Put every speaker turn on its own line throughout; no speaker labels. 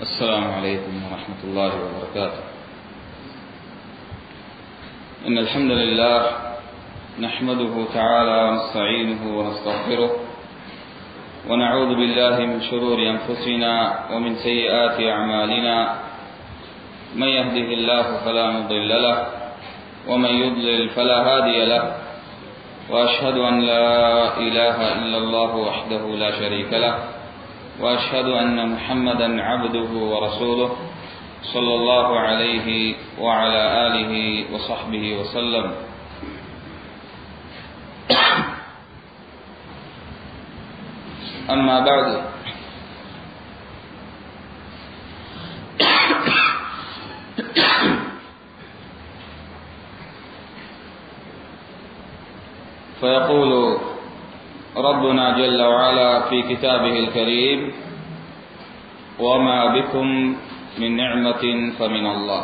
السلام عليكم ورحمة الله وبركاته إن الحمد لله نحمده تعالى ونستعينه ونستغفره ونعوذ بالله من شرور أنفسنا ومن سيئات أعمالنا من يهده الله فلا مضل له ومن يضلل فلا هادي له وأشهد أن لا إله إلا الله وحده لا شريك له وأشهد أن محمدا عبده ورسوله صلى الله عليه وعلى آله وصحبه وسلم أما بعد فيقول ربنا جل وعلا في كتابه الكريم وما بكم من نعمة فمن الله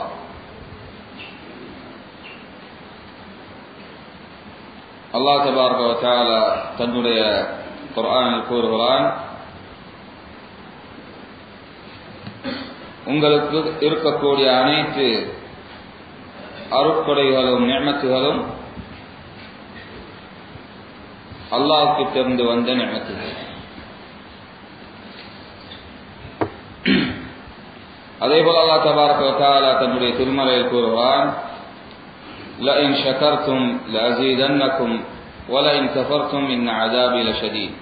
அல்லாஹ் தபார்க வத்தாலா தன்னுடைய குர்ஆனில் கூறுகிறான் உங்களுக்கு இருக்கக்கூடிய அனைத்து அருட்கொடைகளும் நியமத்துகளும் அல்லாஹுக்கு திறந்து வந்த நியமத்துகள் அதே போல அல்லா தபாரக வத்தாலா தன்னுடைய திருமலையில் கூறுவான் لئن شكرتم لأزيدنكم ولئن كفرتم إن عذابي لشديد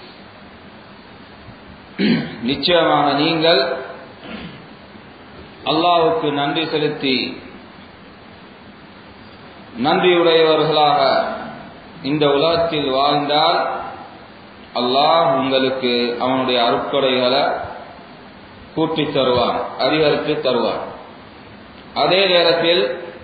நிச்சயமாக நீங்கள் அல்லாவுக்கு நன்றி செலுத்தி நன்றியுடையவர்களாக இந்த உலகத்தில் வாழ்ந்தால் அல்லாஹ் உங்களுக்கு அவனுடைய அருட்கொடைகளை கூட்டி தருவான் அதிகரித்து தருவான் அதே நேரத்தில்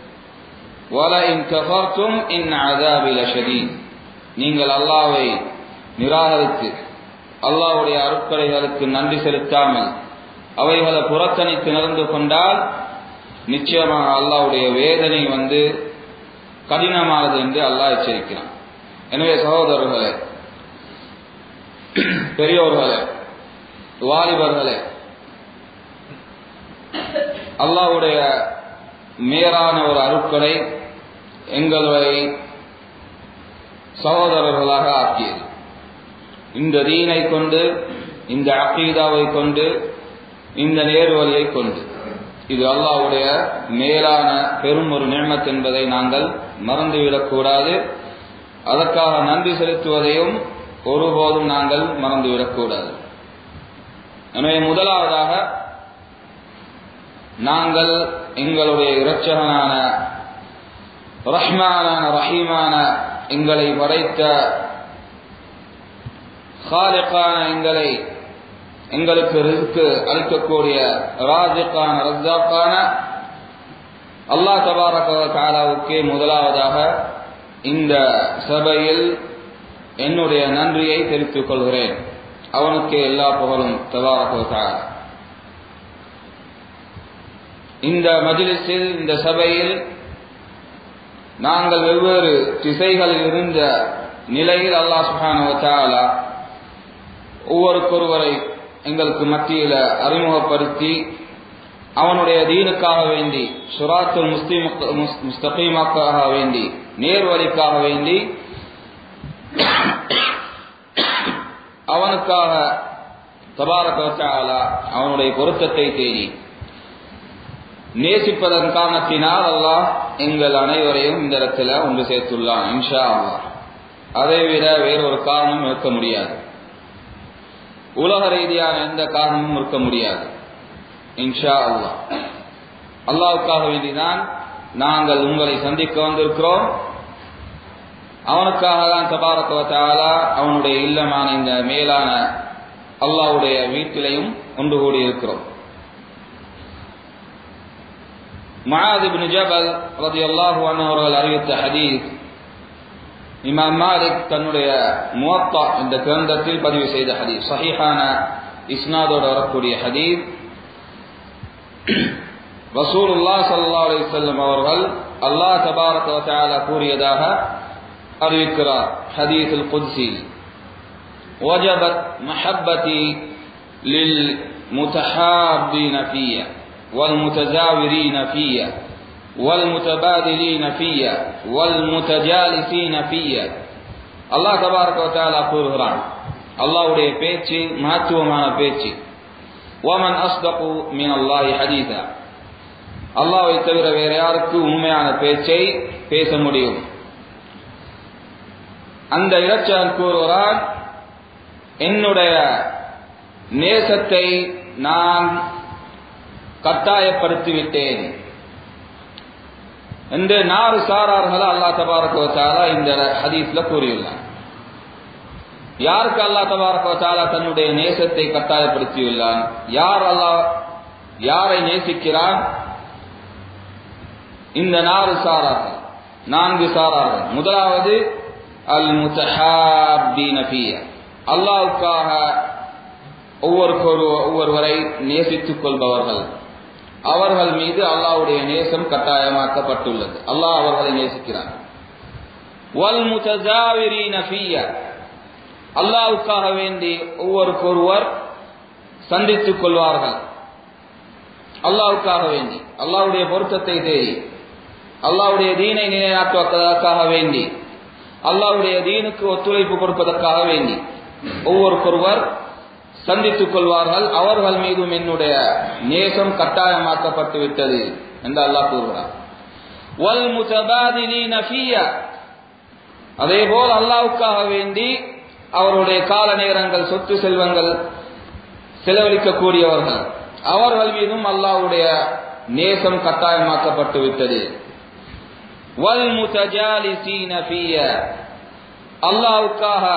நீங்கள் அல்லாவை நிராகரித்து அல்லாவுடைய அருட்கடைகளுக்கு நன்றி செலுத்தாமல் அவைகளை புறக்கணித்து நடந்து கொண்டால் நிச்சயமாக அல்லாவுடைய வேதனை வந்து கடினமானது என்று அல்லாஹ் எச்சரிக்கிறான் எனவே சகோதரர்களே பெரியோர்களே வாலிபர்களே அல்லாவுடைய மேலான ஒரு அருட்கொடை எங்களை சகோதரர்களாக ஆக்கியது இந்த தீனை கொண்டு இந்த அக்கீதாவை கொண்டு இந்த நேர்வழியை கொண்டு இது அல்லாவுடைய மேலான பெரும் ஒரு நியமத் என்பதை நாங்கள் மறந்துவிடக்கூடாது அதற்காக நன்றி செலுத்துவதையும் ஒருபோதும் நாங்கள் மறந்துவிடக்கூடாது எனவே முதலாவதாக நாங்கள் எங்களுடைய இரட்சகனான ரஹ்மானான ரஹீமான எங்களை படைத்த ஹாலிக்கான எங்களை எங்களுக்கு ரிஸ்க்கு அளிக்கக்கூடிய ராஜிக்கான ரஜாக்கான அல்லா தபாரக தாலாவுக்கே முதலாவதாக இந்த சபையில் என்னுடைய நன்றியை தெரிவித்துக் கொள்கிறேன் அவனுக்கே எல்லா புகழும் தபாரக தாலா இந்த மஜிலிஸில் இந்த சபையில் நாங்கள் வெவ்வேறு திசைகளில் இருந்த நிலையில் அல்லாஹ் சுஹானுவத்தாலா ஒவ்வொருக்கொருவரை எங்களுக்கு மத்தியில் அறிமுகப்படுத்தி அவனுடைய தீனுக்காக வேண்டி சுராத்துல் முஸ்லீம் முஸ்தகீமாக்காக வேண்டி நேர்வழிக்காக வேண்டி அவனுக்காக தபாரகத்தாலா அவனுடைய பொருத்தத்தை தேடி நேசிப்பதன் காரணத்தினால் அல்லாஹ் எங்கள் அனைவரையும் இந்த இடத்துல ஒன்று சேர்த்துள்ளான் இன்ஷா அல்லா அதை விட வேறொரு காரணமும் இருக்க முடியாது உலக ரீதியான எந்த காரணமும் இருக்க முடியாது இன்ஷா அல்லா அல்லாவுக்காக வேண்டிதான் நாங்கள் உங்களை சந்திக்க வந்திருக்கிறோம் அவனுக்காக தான் தபாரக்கவத்தாலா அவனுடைய இல்லமான இந்த மேலான அல்லாவுடைய வீட்டிலையும் ஒன்று கூடி இருக்கிறோம் معاذ بن جبل رضي الله عنه அவர்கள் அறிவித்த ஹதீஸ் இமாம் மாலிக் தன்னுடைய முவத்தா என்ற கிரந்தத்தில் பதிவு செய்த ஹதீஸ் சஹீஹான இஸ்னாதோடு வரக்கூடிய ஹதீஸ் ரசூலுல்லா சல்லா அலிசல்லம் அவர்கள் அல்லாஹ் தபாரக வத்தாலா கூறியதாக அறிவிக்கிறார் ஹதீஸுல் குத்சி وجبت محبتي المتحابين فيا والمتزاورين فيا والمتبادلين فيا والمتجالسين فيا அல்லாஹ் தபாரக வத்தாலா கூறுகிறான் அல்லாஹ்வுடைய பேச்சு மகத்துவமான பேச்சு ومن أصدق من الله حديثا அல்லாஹ்வை தவிர வேற யாருக்கு உண்மையான பேச்சை பேச முடியும் அந்த இலச்சான் கூறுகிறான் என்னுடைய நேசத்தை நான் கட்டாயப்படுத்தி விட்டேன் என்று நாறு சாரார்கள் அல்லா தபாரகோத்தாலா இந்த ஹதீஸ்ல கூறியுள்ளார் யாருக்கு அல்லா தபாரகோத்தாலா தன்னுடைய நேசத்தை கட்டாயப்படுத்தியுள்ளான் யார் அல்லாஹ் யாரை நேசிக்கிறான் இந்த நாறு சாரார்கள் நான்கு சாரார்கள் முதலாவது அல் முத்தஹாபீன ஃபிய அல்லாஹ்வுக்காக ஒவ்வொருக்கொரு ஒவ்வொருவரை நேசித்துக் கொள்பவர்கள் அவர்கள் மீது அல்லாஹ்வுடைய நேசம் கட்டாயமாக்கப்பட்டுள்ளது அல்லாஹ் அவர்களை நேசிக்கிறார் வல் முத்தஜாவிரீன ஃபிய அல்லாஹ்வுக்காக வேண்டி ஒவ்வொருக்கொருவர் சந்தித்துக் கொள்வார்கள் அல்லாஹ்வுக்காக வேண்டி அல்லாஹ்வுடைய பொருத்தத்தை தேடி அல்லாஹ்வுடைய தீனை நிலைநாட்டுவதற்காக வேண்டி அல்லாஹ்வுடைய தீனுக்கு ஒத்துழைப்பு கொடுப்பதற்காக வேண்டி ஒவ்வொருக்கொருவர் சந்தித்துக் கொள்வார்கள் அவர்கள் மீதும் என்னுடைய நேசம் கட்டாயமாக்கப்பட்டு விட்டது என்று அல்லாஹ் கூறுகிறார் வல் முத்தபாதிலீன ஃபியா அதே போல் அல்லாஹ்வுக்காக வேண்டி அவருடைய கால நேரங்கள் சொத்து செல்வங்கள் செலவழிக்கக்கூடியவர்கள் அவர்கள் மீதும் அல்லாஹ்வுடைய நேசம் கட்டாயமாக்கப்பட்டு விட்டது வல் முத்தஜாலிசீன ஃபிய அல்லாஹ்வுக்காக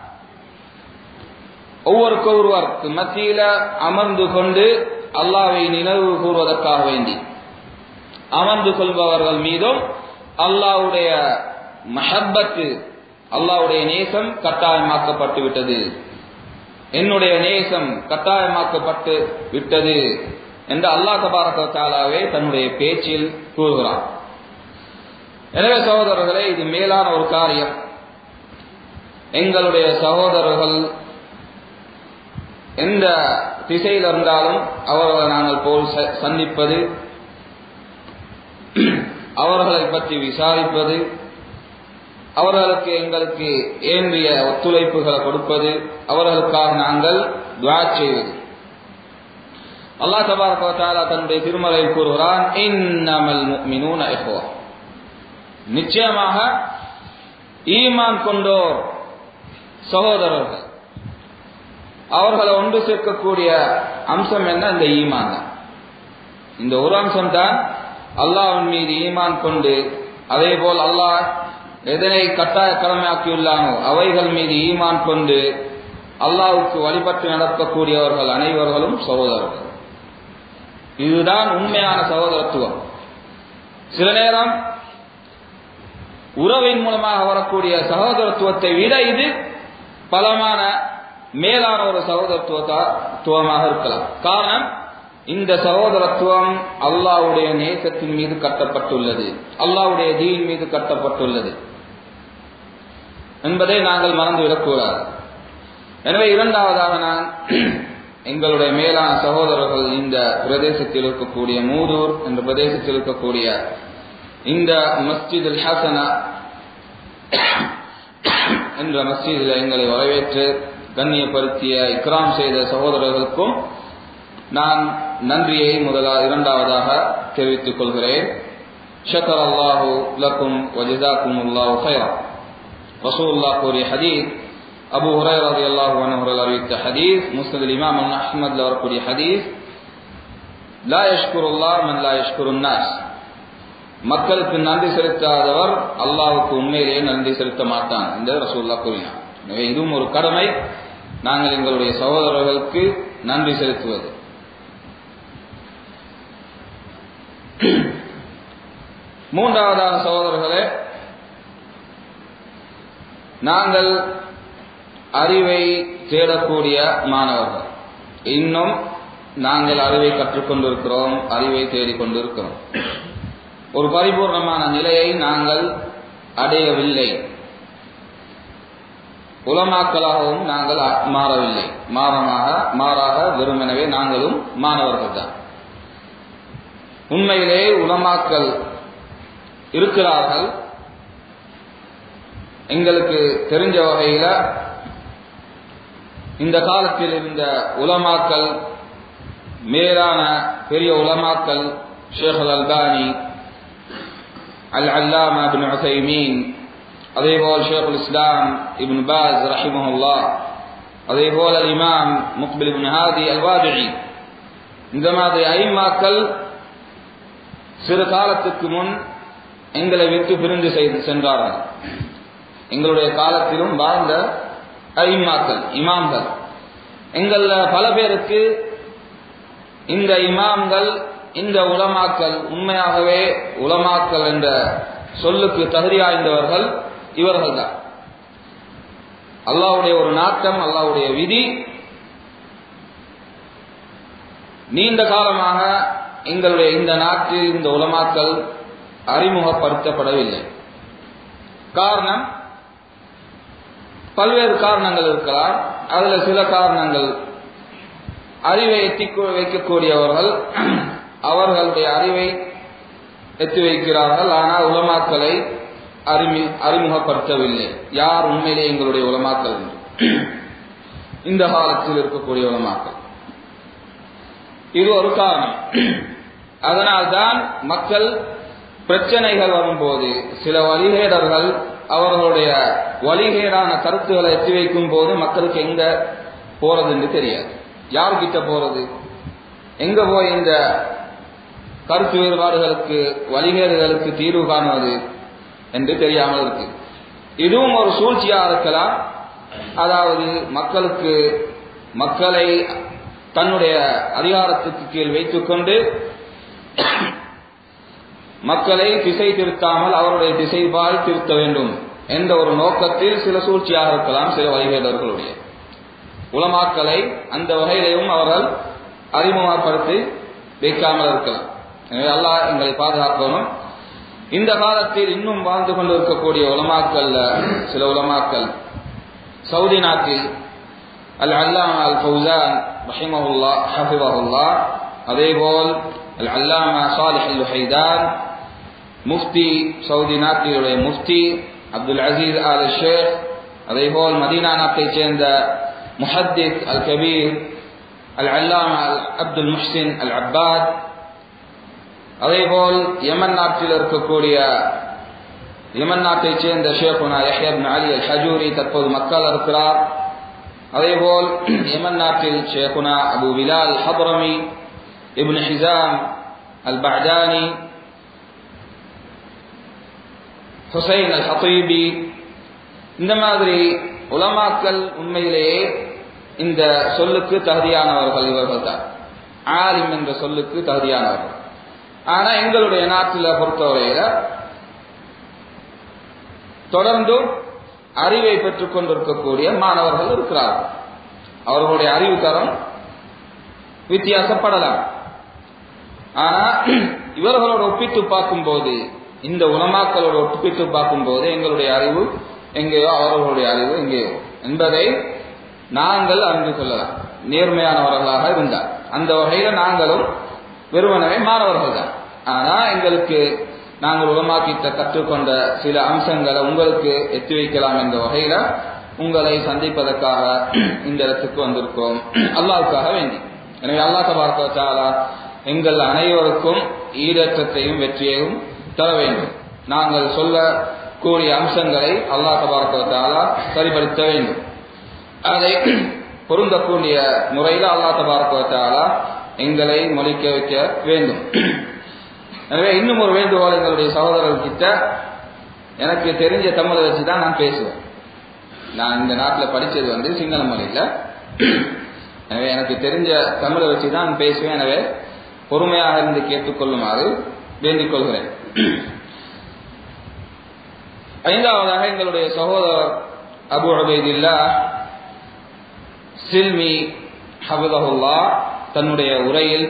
ஒவ்வொருக்கொருவருக்கு மத்தியில அமர்ந்து கொண்டு அல்லாவை நினைவு கூறுவதற்காக வேண்டி அமர்ந்து கொள்பவர்கள் மீதும் அல்லாவுடைய மஹப்பத்து அல்லாவுடைய நேசம் கட்டாயமாக்கப்பட்டு விட்டது என்னுடைய நேசம் கட்டாயமாக்கப்பட்டு விட்டது என்று அல்லாஹ் தபாரகாலாவே தன்னுடைய பேச்சில் கூறுகிறான் எனவே சகோதரர்களே இது மேலான ஒரு காரியம் எங்களுடைய சகோதரர்கள் எந்த திசையில் இருந்தாலும் அவர்களை நாங்கள் போல் சந்திப்பது அவர்களை பற்றி விசாரிப்பது அவர்களுக்கு எங்களுக்கு ஏந்திய ஒத்துழைப்புகளை கொடுப்பது அவர்களுக்காக நாங்கள் துவா செய்வது அல்லா தபாரகாலா தன்னுடைய திருமலையில் கூறுகிறான் இன்னமல் முஃமினூன இஹ்வா நிச்சயமாக ஈமான் கொண்டோர் சகோதரர்கள் அவர்களை ஒன்று சேர்க்கக்கூடிய அம்சம் என்ன இந்த ஈமான் தான் இந்த ஒரு அம்சம் தான் அல்லாஹின் மீது ஈமான் கொண்டு அதே போல் அல்லாஹ் எதனை கட்டாய கடமையாக்கியுள்ளானோ அவைகள் மீது ஈமான் கொண்டு அல்லாவுக்கு வழிபட்டு நடக்கக்கூடியவர்கள் அனைவர்களும் சகோதரர்கள் இதுதான் உண்மையான சகோதரத்துவம் சில நேரம் உறவின் மூலமாக வரக்கூடிய சகோதரத்துவத்தை விட இது பலமான மேலான ஒரு சகோதரத்துவமாக இருக்கலாம் காரணம் இந்த சகோதரத்துவம் அல்லாவுடைய நேசத்தின் மீது கட்டப்பட்டுள்ளது அல்லாவுடைய தீன் மீது கட்டப்பட்டுள்ளது என்பதை நாங்கள் மறந்துவிடக்கூடாது எனவே இரண்டாவதாக நான் எங்களுடைய மேலான சகோதரர்கள் இந்த பிரதேசத்தில் இருக்கக்கூடிய மூதூர் என்ற பிரதேசத்தில் இருக்கக்கூடிய இந்த மஸ்ஜித் அல் ஹசனா என்ற மஸ்ஜிதில் எங்களை வரவேற்று கண்ணியப்படுத்திய இக்ராம் செய்த சகோதரர்களுக்கும் நான் நன்றியை முதலா இரண்டாவதாக தெரிவித்துக் கொள்கிறேன் ஷக்கர் அல்லாஹு லக்கும் வஜிதாக்கும் அல்லாஹு ஹைரா ரசூல்லா கூறிய ஹதீஸ் அபு ஹுரை ரதி அல்லாஹு அவர்கள் அறிவித்த ஹதீஸ் முஸ்லிம் இமாம் அஹ்மத்ல வரக்கூடிய ஹதீஸ் லா யஷ்குருல்லா மன் லா யஷ்குருன்னாஸ் மக்களுக்கு நன்றி செலுத்தாதவர் அல்லாவுக்கு உண்மையிலேயே நன்றி செலுத்த மாட்டான் என்று ரசூல்லா கூறினார் எனவே இதுவும் ஒரு கடமை நாங்கள் எங்களுடைய சகோதரர்களுக்கு நன்றி செலுத்துவது மூன்றாவதாக சகோதரர்களே நாங்கள் அறிவை தேடக்கூடிய மாணவர்கள் இன்னும் நாங்கள் அறிவை கற்றுக்கொண்டிருக்கிறோம் அறிவை தேடிக்கொண்டிருக்கிறோம் ஒரு பரிபூர்ணமான நிலையை நாங்கள் அடையவில்லை உலமாக்களாகவும் நாங்கள் மாறவில்லை மாறமாக மாறாக வெறுமெனவே நாங்களும் மாணவர்கள் தான் உண்மையிலே உலமாக்கல் இருக்கிறார்கள் எங்களுக்கு தெரிஞ்ச வகையில இந்த காலத்தில் இருந்த உலமாக்கல் மேலான பெரிய உலமாக்கல் ஷேக் அல் அல்பானி அல் அல்லாமா பின் உசைமீன் அதேபோல் ஷேக் இஸ்லாம் இபின் பாஸ் ரஹிமஹுல்லா அதேபோல் அல் இமாம் முக்பில் இபின் ஹாதி அல் வாதிரி இந்த மாதிரி ஐமாக்கள் சிறு காலத்துக்கு முன் எங்களை விட்டு பிரிந்து செய்து சென்றார்கள் எங்களுடைய காலத்திலும் வாழ்ந்த ஐமாக்கள் இமாம்கள் எங்கள பல பேருக்கு இந்த இமாம்கள் இந்த உலமாக்கல் உண்மையாகவே உலமாக்கல் என்ற சொல்லுக்கு தகுதியாய்ந்தவர்கள் இவர்கள் தான் அல்லாவுடைய ஒரு நாட்டம் அல்லாவுடைய விதி நீண்ட காலமாக எங்களுடைய இந்த நாட்டில் இந்த உலமாக்கல் அறிமுகப்படுத்தப்படவில்லை காரணம் பல்வேறு காரணங்கள் இருக்கலாம் அதுல சில காரணங்கள் அறிவை எத்தி வைக்கக்கூடியவர்கள் அவர்களுடைய அறிவை எத்தி வைக்கிறார்கள் ஆனால் உலமாக்களை அறிமி அறிமுகப்படுத்தவில்லை யார் உண்மையிலே எங்களுடைய உலமாக்கல் என்று இந்த காலத்தில் இருக்கக்கூடிய உலமாக்கல் இது ஒரு காரணம் அதனால்தான் மக்கள் பிரச்சனைகள் வரும்போது சில வழிகேடர்கள் அவர்களுடைய வழிகேடான கருத்துக்களை எத்தி வைக்கும் போது மக்களுக்கு எங்க போறது என்று தெரியாது யார்கிட்ட போறது எங்க போய் இந்த கருத்து வேறுபாடுகளுக்கு வழிகேடுகளுக்கு தீர்வு காணுவது என்று தெரியாமல் இருக்கு இதுவும் ஒரு சூழ்ச்சியா இருக்கலாம் அதாவது மக்களுக்கு மக்களை தன்னுடைய அதிகாரத்துக்கு கீழ் வைத்துக்கொண்டு மக்களை திசை திருத்தாமல் அவருடைய திசைபால் திருத்த வேண்டும் என்ற ஒரு நோக்கத்தில் சில சூழ்ச்சியாக இருக்கலாம் சில வழிகேடர்களுடைய உலமாக்களை அந்த வகையிலையும் அவர்கள் அறிமுகப்படுத்தி வைக்காமல் இருக்கலாம் எனவே அல்லாஹ் எங்களை பாதுகாக்கணும் இந்த காலத்தில் இன்னும் வாழ்ந்து கொண்டிருக்கக்கூடிய உலமாக்கள் சில உலமாக்கள் சவுதி நாட்டில் அல் அல்லாமா அல் ஃபௌசான் ரஹிமஹுல்லா ஹஃபிவஹுல்லா அதேபோல் அல் அல்லாமா சாலிஹ் அல் ஹைதான் முஃப்தி சவுதி நாட்டினுடைய முஃப்தி அப்துல் அசீஸ் அல் ஷேக் அதேபோல் மதீனா நாட்டைச் சேர்ந்த முஹத்தித் அல் கபீர் அல் அல்லாமா அல் அப்துல் முஹ்சின் அல் அப்பாத் அதேபோல் யமன் நாட்டில் இருக்கக்கூடிய யமன் நாட்டைச் சேர்ந்த ஷேகுனா யஹ்யப் அலி அல் ஹஜூரி தற்போது மக்கள் இருக்கிறார் அதேபோல் யமன் நாட்டில் ஷேகுனா அபு பிலால் ஹபரமி இப்னு ஹிசாம் அல் பஹ்தானி ஹுசைன் அல் ஹத்தீபி இந்த மாதிரி உலமாக்கள் உண்மையிலேயே இந்த சொல்லுக்கு தகுதியானவர்கள் இவர்கள் தான் ஆலிம் என்ற சொல்லுக்கு தகுதியானவர்கள் ஆனா எங்களுடைய நாட்டில் பொறுத்தவரையில தொடர்ந்து அறிவை பெற்றுக் கொண்டிருக்கக்கூடிய மாணவர்கள் இருக்கிறார்கள் அவர்களுடைய அறிவு தரம் வித்தியாசப்படலாம் ஆனா இவர்களோட ஒப்பிட்டு பார்க்கும்போது இந்த உலமாக்களோட ஒப்பிட்டு பார்க்கும்போது எங்களுடைய அறிவு எங்கேயோ அவர்களுடைய அறிவு எங்கேயோ என்பதை நாங்கள் அறிந்து கொள்ளலாம் நேர்மையானவர்களாக இருந்தார் அந்த வகையில நாங்களும் வெறுமனவே மாணவர்கள் தான் ஆனா எங்களுக்கு நாங்கள் உலமாக்கிட்ட கற்றுக்கொண்ட சில அம்சங்களை உங்களுக்கு எத்தி வைக்கலாம் என்ற வகையில உங்களை சந்திப்பதற்காக இந்த இடத்துக்கு வந்திருக்கோம் அல்லாவுக்காக வேண்டி எனவே அல்லா தபார்க்காலா எங்கள் அனைவருக்கும் ஈரற்றத்தையும் வெற்றியையும் தர வேண்டும் நாங்கள் சொல்லக்கூடிய அம்சங்களை அல்லா தபார்க்காலா சரிபடுத்த வேண்டும் அதை பொருந்தக்கூடிய முறையில் அல்லா தபார்க்காலா எங்களை மொழிக்க வைக்க வேண்டும் எனவே இன்னும் ஒரு வேண்டுகோள் எங்களுடைய சகோதரர்கள் கிட்ட எனக்கு தெரிஞ்ச தமிழை வச்சு தான் நான் பேசுவேன் நான் இந்த நாட்டில் படித்தது வந்து சிங்கள மொழியில் எனவே எனக்கு தெரிஞ்ச தமிழை வச்சு தான் பேசுவேன் எனவே பொறுமையாக இருந்து கேட்டுக்கொள்ளுமாறு வேண்டிக் கொள்கிறேன் ஐந்தாவதாக எங்களுடைய சகோதரர் அபு அபைதில்லா சில்மி ஹபதஹுல்லா தன்னுடைய உரையில்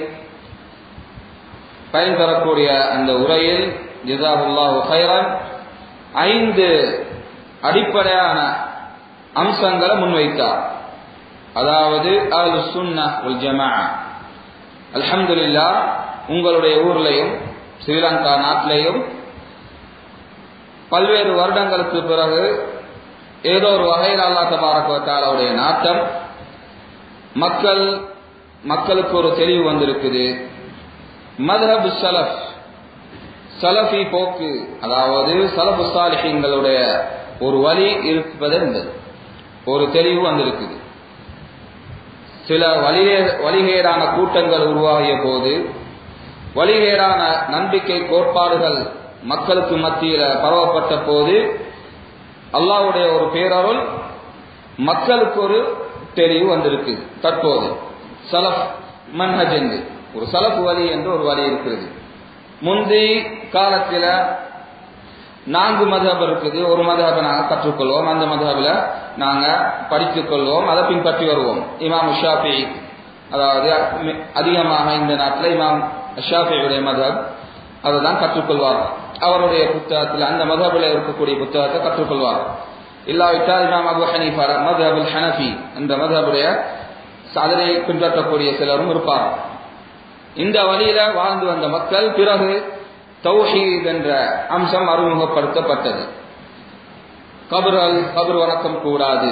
பயன் தரக்கூடிய அந்த உரையில் ஜிசாபுல்லா ஹைரன் ஐந்து அடிப்படையான அம்சங்களை முன்வைத்தார் அதாவது அல் சுன்னா உல் ஜமா அல்ஹம்துலில்லா உங்களுடைய ஊர்லையும் ஸ்ரீலங்கா நாட்டிலையும் பல்வேறு வருடங்களுக்கு பிறகு ஏதோ ஒரு வகையில் அல்லா தபாரகத்தாலுடைய நாட்டம் மக்கள் மக்களுக்கு ஒரு தெளிவு வந்திருக்குது மதஹபு சலஃப் சலஃபி போக்கு அதாவது சலபு சாலிஹீங்களுடைய ஒரு வழி இருப்பது இருந்தது ஒரு தெளிவு வந்திருக்குது சில வழிகே வழிகேடான கூட்டங்கள் உருவாகிய போது வழிகேடான நம்பிக்கை கோட்பாடுகள் மக்களுக்கு மத்தியில பரவப்பட்ட போது அல்லாவுடைய ஒரு பேரருள் மக்களுக்கு ஒரு தெளிவு வந்திருக்கு தற்போது சலஃப் மன்ஹஜ் என்று ஒரு சலஃப் வழி என்று ஒரு வழி இருக்கிறது முந்தி காலத்தில் நான்கு மதஹப் இருக்குது ஒரு மதஹபை நாங்கள் கற்றுக்கொள்வோம் அந்த மதஹபில் நாங்கள் படித்துக் கொள்வோம் அதை பின்பற்றி வருவோம் இமாம் ஷாஃபி அதாவது அதிகமாக இந்த நாட்டில் இமாம் ஷாஃபியுடைய மதஹப் அதை தான் கற்றுக்கொள்வார் அவருடைய புத்தகத்தில் அந்த மதஹபில் இருக்கக்கூடிய புத்தகத்தை கற்றுக்கொள்வார் இல்லாவிட்டால் இமாம் அபு ஹனீஃபா மதஹபுல் ஹனஃபி அந்த மதஹபுடைய அதனை பின்பற்றக்கூடிய சிலரும் இருப்பார் இந்த வழியில வாழ்ந்து வந்த மக்கள் பிறகு தௌஹீத் என்ற அம்சம் அறிமுகப்படுத்தப்பட்டது கபர்கள் கபர் வணக்கம் கூடாது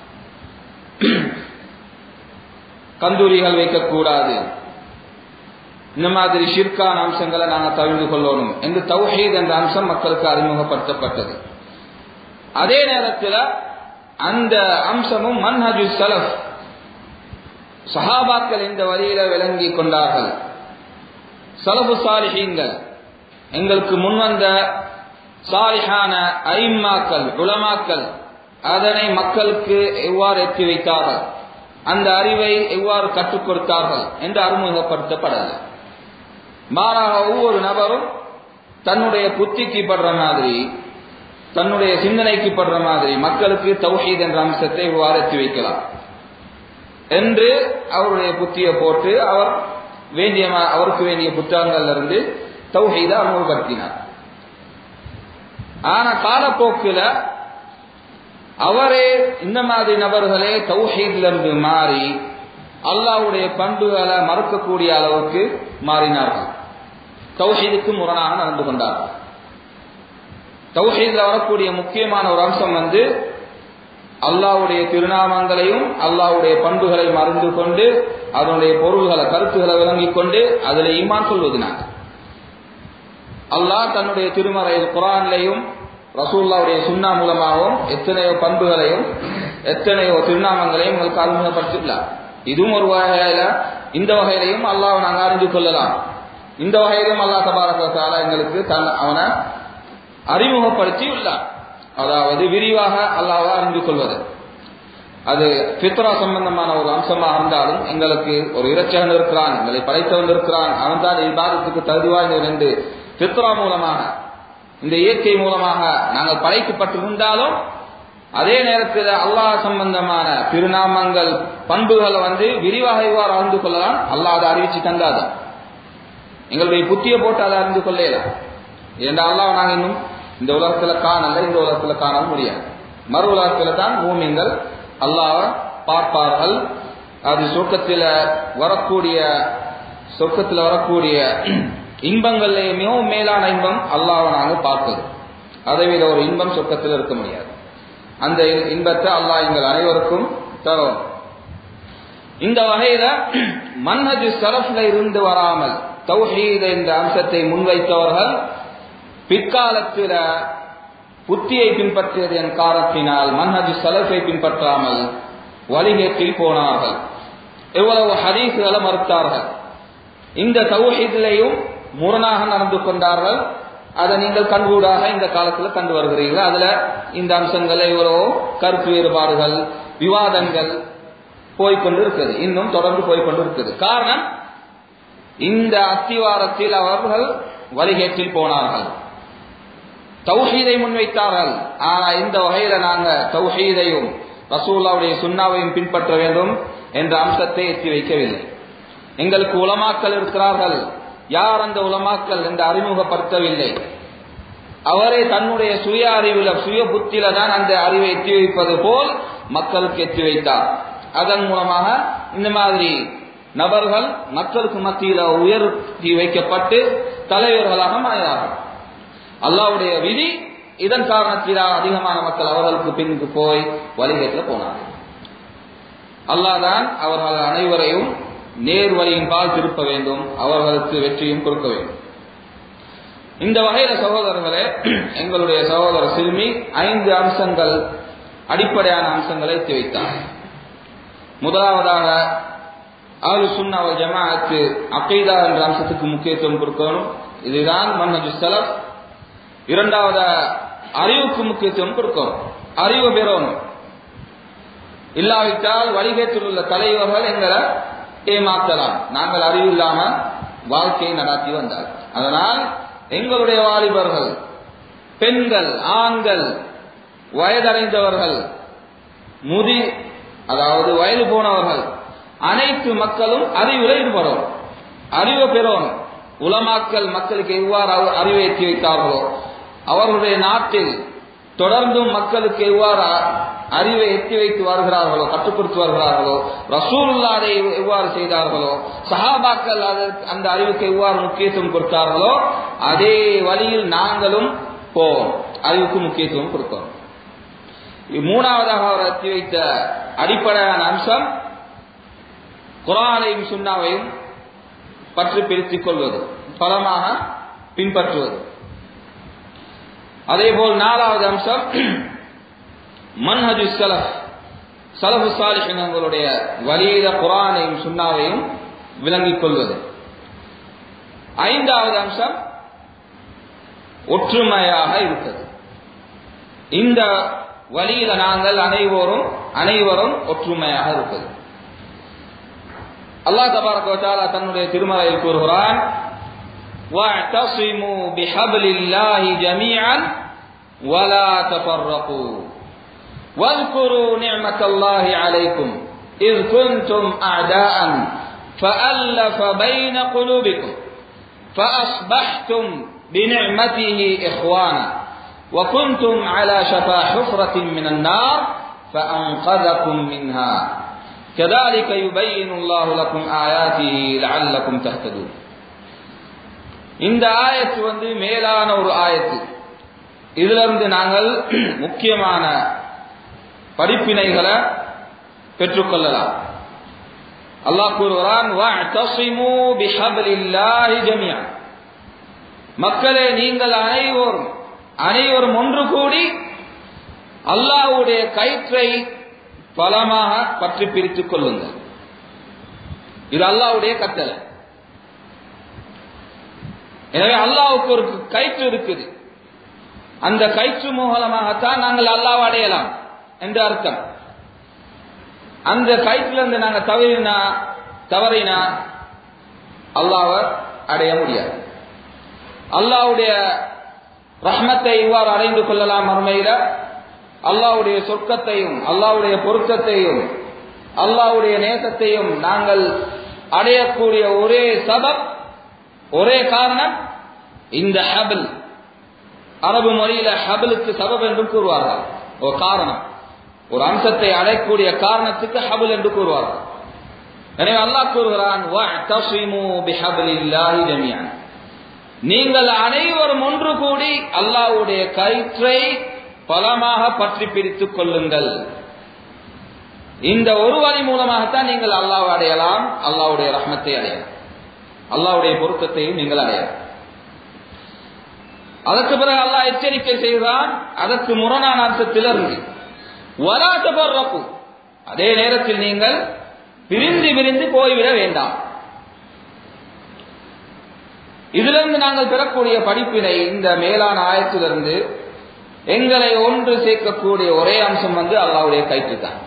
கந்தூரிகள் வைக்கக்கூடாது இந்த மாதிரி ஷிர்கான அம்சங்களை நாங்கள் தவிர்த்து கொள்ளணும் என்று தௌஹீத் என்ற அம்சம் மக்களுக்கு அறிமுகப்படுத்தப்பட்டது அதே நேரத்தில் அந்த அம்சமும் மன்ஹஜு சலஃப் சஹாபாக்கள் இந்த வழியில விளங்கி கொண்டார்கள் சலபு சாலிஹீங்கள் எங்களுக்கு முன்வந்த சாலிஹான ஐம்மாக்கள் உலமாக்கள் அதனை மக்களுக்கு எவ்வாறு எத்தி வைத்தார்கள் அந்த அறிவை எவ்வாறு கற்றுக் கொடுத்தார்கள் என்று அறிமுகப்படுத்தப்படலை மாறாக ஒவ்வொரு நபரும் தன்னுடைய புத்திக்கு படுற மாதிரி தன்னுடைய சிந்தனைக்கு படுற மாதிரி மக்களுக்கு தௌஹீத் என்ற அம்சத்தை எவ்வாறு எத்தி வைக்கலாம் என்று அவருடைய புத்தியை போட்டு அவர் வேண்டிய அவருக்கு வேண்டிய புத்தகங்கள்ல இருந்து தௌஹீத அறிமுகப்படுத்தினார் ஆனா காலப்போக்கில் அவரே இந்த மாதிரி நபர்களே தௌஹீத்ல இருந்து மாறி அல்லாவுடைய பண்புகளை மறுக்கக்கூடிய அளவுக்கு மாறினார்கள் தௌஹீதுக்கு முரணாக நடந்து கொண்டார்கள் தௌஹீத்ல வரக்கூடிய முக்கியமான ஒரு அம்சம் வந்து அல்லாவுடைய திருநாமங்களையும் அல்லாவுடைய பண்புகளையும் அறிந்து கொண்டு அதனுடைய பொருள்களை கருத்துக்களை விளங்கிக் கொண்டு அதில் ஈமான் சொல்வது நாங்கள் அல்லாஹ் தன்னுடைய திருமறையில் குரான்லையும் ரசூல்லாவுடைய சுண்ணா மூலமாகவும் எத்தனையோ பண்புகளையும் எத்தனையோ திருநாமங்களையும் உங்களுக்கு அறிமுகப்படுத்திக்கலாம் இதுவும் ஒரு வகையில இந்த வகையிலையும் அல்லாஹ் நாங்கள் அறிந்து கொள்ளலாம் இந்த வகையிலும் அல்லாஹ் தபாரகால எங்களுக்கு தன் அவனை அறிமுகப்படுத்தி உள்ளார் அதாவது விரிவாக அல்லாஹ் அறிந்து கொள்வது அது பித்ரா சம்பந்தமான ஒரு அம்சமாக இருந்தாலும் எங்களுக்கு ஒரு இறைச்சகன் இருக்கிறான் எங்களை படைத்தவன் இருக்கிறான் அவன் தான் இவ்வாதத்துக்கு தகுதி வாய்ந்தவன் என்று பித்ரா மூலமாக இந்த இயற்கை மூலமாக நாங்கள் படைக்கப்பட்டிருந்தாலும் அதே நேரத்தில் அல்லாஹ் சம்பந்தமான திருநாமங்கள் பண்புகளை வந்து விரிவாக இவ்வாறு அறிந்து கொள்ளலாம் அல்லாஹ் அதை அறிவிச்சு தந்தாது எங்களுடைய புத்தியை போட்டு அதை அறிந்து கொள்ளலாம் ஏன்னா அல்லாஹ் நாங்கள் இன்னும் இந்த உலகத்துல காணல இந்த உலகத்துல காண முடியாது மறு உலகத்துல தான் மூமியங்கள் அல்லாஹ் பார்ப்பார்கள் அது சொர்க்கத்தில் வரக்கூடிய சொர்க்கத்தில் வரக்கூடிய இன்பங்கள்ல மிகவும் மேலான இன்பம் அல்லாவை நாங்கள் பார்ப்பது அதை விட ஒரு இன்பம் சொர்க்கத்தில் இருக்க முடியாது அந்த இன்பத்தை அல்லாஹ் எங்கள் அனைவருக்கும் தரும் இந்த வகையில மன்ஹஜு சரஃப்ல இருந்து வராமல் தௌஹீத் என்ற அம்சத்தை முன்வைத்தவர்கள் பிற்காலத்தில் புத்தியை பின்பற்றியதன் காரணத்தினால் மன்ஹஜு சலஃபை பின்பற்றாமல் வழிகேட்டில் போனார்கள் எவ்வளவு ஹதீசுகளை மறுத்தார்கள் இந்த தௌஹீதிலையும் முரணாக நடந்து கொண்டார்கள் அதை நீங்கள் கண்கூடாக இந்த காலத்தில் கண்டு வருகிறீர்கள் அதுல இந்த அம்சங்கள் எவ்வளவோ கருத்து வேறுபாடுகள் விவாதங்கள் போய்கொண்டு இருக்குது இன்னும் தொடர்ந்து போய்கொண்டு இருக்குது காரணம் இந்த அத்திவாரத்தில் அவர்கள் வழிகேட்டில் போனார்கள் தௌஹீதை முன்வைத்தார்கள் ஆனா இந்த வகையில நாங்க தௌஹீதையும் ரசூல்லாவுடைய சுண்ணாவையும் பின்பற்ற வேண்டும் என்ற அம்சத்தை எத்தி வைக்கவில்லை எங்களுக்கு உலமாக்கள் இருக்கிறார்கள் யார் அந்த உலமாக்கள் என்று அறிமுகப்படுத்தவில்லை அவரே தன்னுடைய சுய அறிவுல சுய புத்தியில தான் அந்த அறிவை எத்தி வைப்பது போல் மக்களுக்கு எத்தி வைத்தார் அதன் மூலமாக இந்த மாதிரி நபர்கள் மக்களுக்கு மத்தியில உயர்த்தி வைக்கப்பட்டு தலைவர்களாக மாறினார்கள் அல்லாவுடைய விதி இதன் காரணத்தினால் அதிகமான மக்கள் அவர்களுக்கு பின்னுக்கு போய் வழிகேட்டில் போனார்கள் அல்லாதான் அவர்கள் அனைவரையும் நேர் வழியின் பால் திருப்ப வேண்டும் அவர்களுக்கு வெற்றியும் கொடுக்க வேண்டும் இந்த வகையில சகோதரர்களே எங்களுடைய சகோதர சிறுமி ஐந்து அம்சங்கள் அடிப்படையான அம்சங்களை எத்தி வைத்தார் முதலாவதாக ஆலு சுன்னா ஜமாஅத்து அகைதா என்ற அம்சத்துக்கு முக்கியத்துவம் கொடுக்கணும் இதுதான் மன்னஜு சலப் இரண்டாவது அறிவுக்கு முக்கியத்துவம் கொடுக்கணும் அறிவு பெறணும் இல்லாவிட்டால் வழிகேட்டில் உள்ள தலைவர்கள் எங்களை ஏமாத்தலாம் நாங்கள் அறிவு இல்லாம வாழ்க்கையை நடாத்தி வந்தார் அதனால் எங்களுடைய வாலிபர்கள் பெண்கள் ஆண்கள் வயதடைந்தவர்கள் முதி அதாவது வயது போனவர்கள் அனைத்து மக்களும் அறிவில் ஈடுபடும் அறிவு பெறணும் உலமாக்கல் மக்களுக்கு எவ்வாறு அறிவை ஏற்றி வைத்தார்களோ அவர்களுடைய நாட்டில் தொடர்ந்தும் மக்களுக்கு எவ்வாறு அறிவை எத்தி வைத்து வருகிறார்களோ கட்டுப்படுத்தி வருகிறார்களோ ரசூலுல்லா அதை எவ்வாறு செய்தார்களோ சஹாபாக்கள் அந்த அறிவுக்கு எவ்வாறு முக்கியத்துவம் கொடுத்தார்களோ அதே வழியில் நாங்களும் போவோம் அறிவுக்கு முக்கியத்துவம் கொடுக்கிறோம் மூணாவதாக அவர் எத்தி வைத்த அடிப்படையான அம்சம் குரானையும் சுண்ணாவையும் பற்றி பிரித்துக் கொள்வது பலமாக பின்பற்றுவது அதே போல் நாலாவது அம்சம் மன்ஹஜு சலஃப் சலஃபு சாலிஹங்களுடைய வலியில குரானையும் சுண்ணாவையும் விளங்கிக் கொள்வது ஐந்தாவது அம்சம் ஒற்றுமையாக இருப்பது இந்த வழியில நாங்கள் அனைவரும் அனைவரும் ஒற்றுமையாக இருப்பது அல்லாஹ் தபாரக தன்னுடைய திருமலையில் கூறுகிறான் واعتصموا بحبل الله جميعا ولا تفرقوا واذكروا نعمة الله عليكم إذ كنتم أعداء فألف بين قلوبكم فأصبحتم بنعمته إخوانا وكنتم على شفا حفرة من النار فأنقذكم منها كذلك يبين الله لكم آياته لعلكم تهتدون இந்த ஆயத்து வந்து மேலான ஒரு ஆயத்து இதுல இருந்து நாங்கள் முக்கியமான படிப்பினைகளை பெற்றுக்கொள்ளலாம் அல்லாஹ் கூறுகிறான் மக்களே நீங்கள் அனைவரும் அனைவரும் ஒன்று கூடி அல்லாஹ்வுடைய கயிற்றை பலமாக பற்றி பிரித்துக் கொள்ளுங்கள் இது அல்லாஹ்வுடைய கட்டளை எனவே அல்லாவுக்கு ஒரு கயிற்று இருக்குது அந்த கயிற்று மூலமாகத்தான் நாங்கள் அல்லாவை அடையலாம் என்று அர்த்தம் அந்த கயிற்றுல இருந்து நாங்கள் தவறினா தவறினா அல்லாவை அடைய முடியாது அல்லாவுடைய ரஹ்மத்தை இவ்வாறு அடைந்து கொள்ளலாம் மறுமையில அல்லாவுடைய சொர்க்கத்தையும் அல்லாவுடைய பொருத்தத்தையும் அல்லாவுடைய நேசத்தையும் நாங்கள் அடையக்கூடிய ஒரே சபப் ஒரே காரணம் இந்த ஹபிள் அரபு மொழியில ஹபிளுக்கு சபப் என்று கூறுவார்கள் ஒரு காரணம் ஒரு அம்சத்தை அடையக்கூடிய காரணத்துக்கு ஹபிள் என்று கூறுவார்கள் எனவே அல்லாஹ் கூறுகிறான் நீங்கள் அனைவரும் ஒன்று கூடி அல்லாஹ்வுடைய கயிற்றை பலமாக பற்றி பிரித்துக் கொள்ளுங்கள் இந்த ஒரு வழி மூலமாகத்தான் நீங்கள் அல்லாஹ் அடையலாம் அல்லாஹ்வுடைய ரஹ்மத்தை அடையலாம் அல்லாவுடைய பொருத்தத்தையும் நீங்கள் அடையலாம் அதற்கு பிறகு அல்லாஹ் எச்சரிக்கை செய்கிறான் அதற்கு முரணான அர்த்தத்திலிருந்து வராட்டபர்ரப்பு அதே நேரத்தில் நீங்கள் பிரிந்து பிரிந்து போய்விட வேண்டாம் இதிலிருந்து நாங்கள் பெறக்கூடிய படிப்பினை இந்த மேலான ஆயத்திலிருந்து எங்களை ஒன்று சேர்க்கக்கூடிய ஒரே அம்சம் வந்து அல்லாவுடைய கயிற்று தான்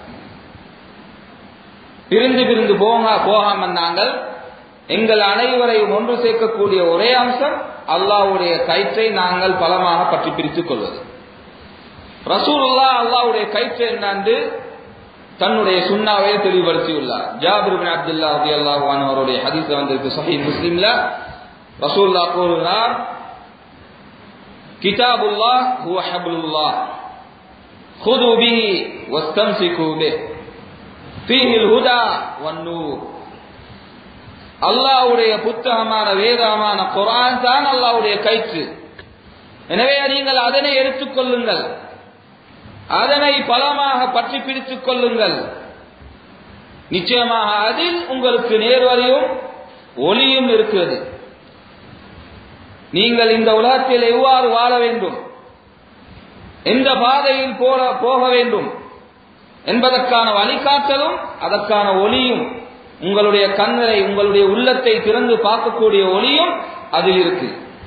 பிரிந்து பிரிந்து போக போகாம நாங்கள் எங்கள் அனைவரையும் ஒன்று சேர்க்கக்கூடிய ஒரே அம்சம் அல்லாவுடைய கயிற்றை நாங்கள் பலமாக பற்றி பிரித்துக் கொள்வது ரசூலுல்லா அல்லாவுடைய கயிற்று என்னன்னு தன்னுடைய சுண்ணாவை தெளிவுபடுத்தியுள்ளார் ஜாபிர் பின் அப்துல்லா ரதி அல்லாஹ் அவருடைய ஹதீஸ் வந்திருக்கு சஹி முஸ்லிம்ல ரசூல்லா கூறுகிறார் கிதாபுல்லா ஹுவ ஹபுல்லா خذوا به واستمسكوا به فيه الهدى والنور அல்லாவுடைய புத்தகமான வேதமான குரான் தான் அல்லாவுடைய கயிற்று எனவே நீங்கள் அதனை எடுத்துக்கொள்ளுங்கள் அதனை பலமாக பற்றி பிடித்துக் கொள்ளுங்கள் நிச்சயமாக அதில் உங்களுக்கு நேர்வழியும் ஒளியும் இருக்கிறது நீங்கள் இந்த உலகத்தில் எவ்வாறு வாழ வேண்டும் எந்த பாதையில் போல போக வேண்டும் என்பதற்கான வழிகாட்டலும் அதற்கான ஒளியும் உங்களுடைய கண்களை உங்களுடைய உள்ளத்தை திறந்து பார்க்கக்கூடிய ஒளியும் அதில் இருக்கு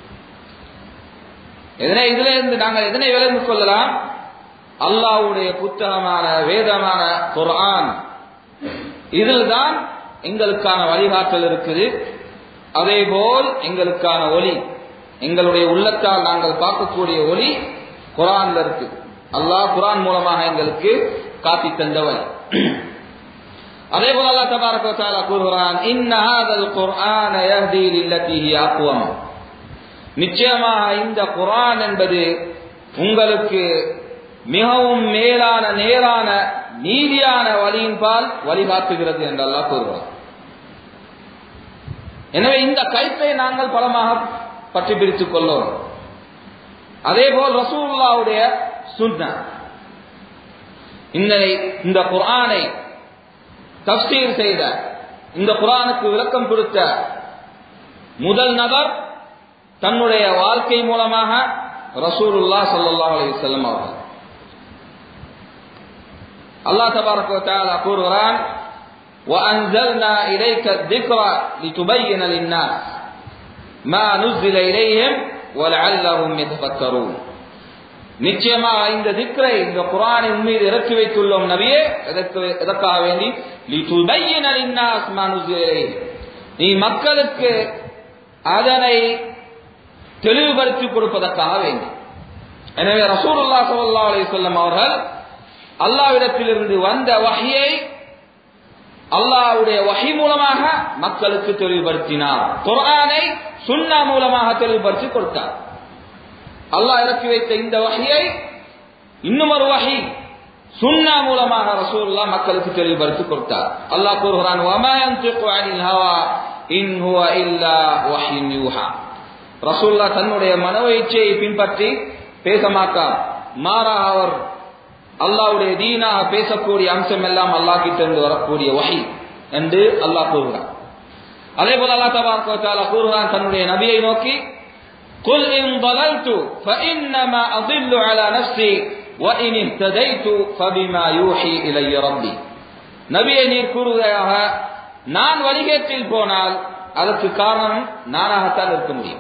எதனை இதுல இருந்து நாங்கள் எதனை விளங்கி கொள்ளலாம் அல்லாவுடைய புத்தகமான வேதமான குர்ஆன் இதில் தான் எங்களுக்கான வழிகாட்டல் இருக்குது அதே போல் எங்களுக்கான ஒளி எங்களுடைய உள்ளத்தால் நாங்கள் பார்க்கக்கூடிய ஒளி குரான்ல இருக்கு அல்லாஹ் குரான் மூலமாக எங்களுக்கு காட்டி தந்தவன் அதே போல அல்லாஹ் தபாரக வ கூறுகிறான் இன்ன ஹாதல் குர்ஆன யஹ்தி லில்லதி ஹிய அக்வம் நிச்சயமாக இந்த குர்ஆன் என்பது உங்களுக்கு மிகவும் மேலான நேரான நீதியான வழியின்பால் வழிகாட்டுகிறது என்று அல்லாஹ் கூறுகிறார் எனவே இந்த கயிற்றை நாங்கள் பலமாக பற்றி பிடித்துக் கொள்ளோம் அதே போல் ரசூல்லாவுடைய சுன்ன இந்த இந்த குர்ஆனை தப்சீர் செய்த இந்த குர்ஆனுக்கு விளக்கம் கொடுத்த முதல் நபர் தன்னுடைய வாழ்க்கை மூலமாக ரசூலுல்லா ஸல்லல்லாஹு அலைஹி வஸல்லம் அவர்கள் அல்லாஹ் தபாரக வ தஆலா கூறுகிறான் وأنزلنا إليك الذكر لتبين للناس ما نزل إليهم ولعلهم يتفكرون நிச்சயமாக இந்த திக்ரை இந்த குரானை உண்மையில் இறக்கி வைத்துள்ளோம் நபியே எதற்கு எதற்காக வேண்டி லிதுபையின லின்னாஸ் மா நுஸில இலைஹிம். நீ மக்களுக்கு அதனை தெளிவுபடுத்தி கொடுப்பதற்காக வேண்டி எனவே ரசூலுல்லாஹ் ஸல்லல்லாஹு அலைஹி வஸல்லம் அவர்கள் அல்லாஹ்விடத்திலிருந்து வந்த வஹியை அல்லாஹ்வுடைய வஹி மூலமாக மக்களுக்கு தெளிவுபடுத்தினார் குர்ஆனை சுன்னா மூலமாக தெளிவுபடுத்தி கொடுத்தார் அல்லாஹ் இறக்கி வைத்த இந்த வஹியை இன்னும் ஒரு வஹி சுன்னா மூலமாக ரசூலுல்லாஹ் மக்களுக்கு தெளிவுபடுத்தி கொடுத்தார் அல்லாஹ் கூறுகிறான் வமா யன்திகு அனில் ஹவா இன் ஹுவ இல்லா வஹ்யுன் யூஹா ரசூலுல்லாஹ் தன்னுடைய மனோ இச்சையை பின்பற்றி பேச மாட்டார் மாறா அவர் அல்லாவுடைய தீனாக பேசக்கூடிய அம்சம் எல்லாம் அல்லாஹ் கிட்ட இருந்து வரக்கூடிய வஹி என்று அல்லாஹ் கூறுகிறான் அதே போல அல்லாஹ் தபாரக வ தஆலா கூறுகிறான் தன்னுடைய நபியை நோக்கி قل إن ضللت فإنما أضل على نفسي وإن اهتديت فبما يوحي إلي ربي நபியை நீர் கூறுவதாக நான் வழிகேட்டில் போனால் அதற்கு காரணம் நானாகத்தான் இருக்க முடியும்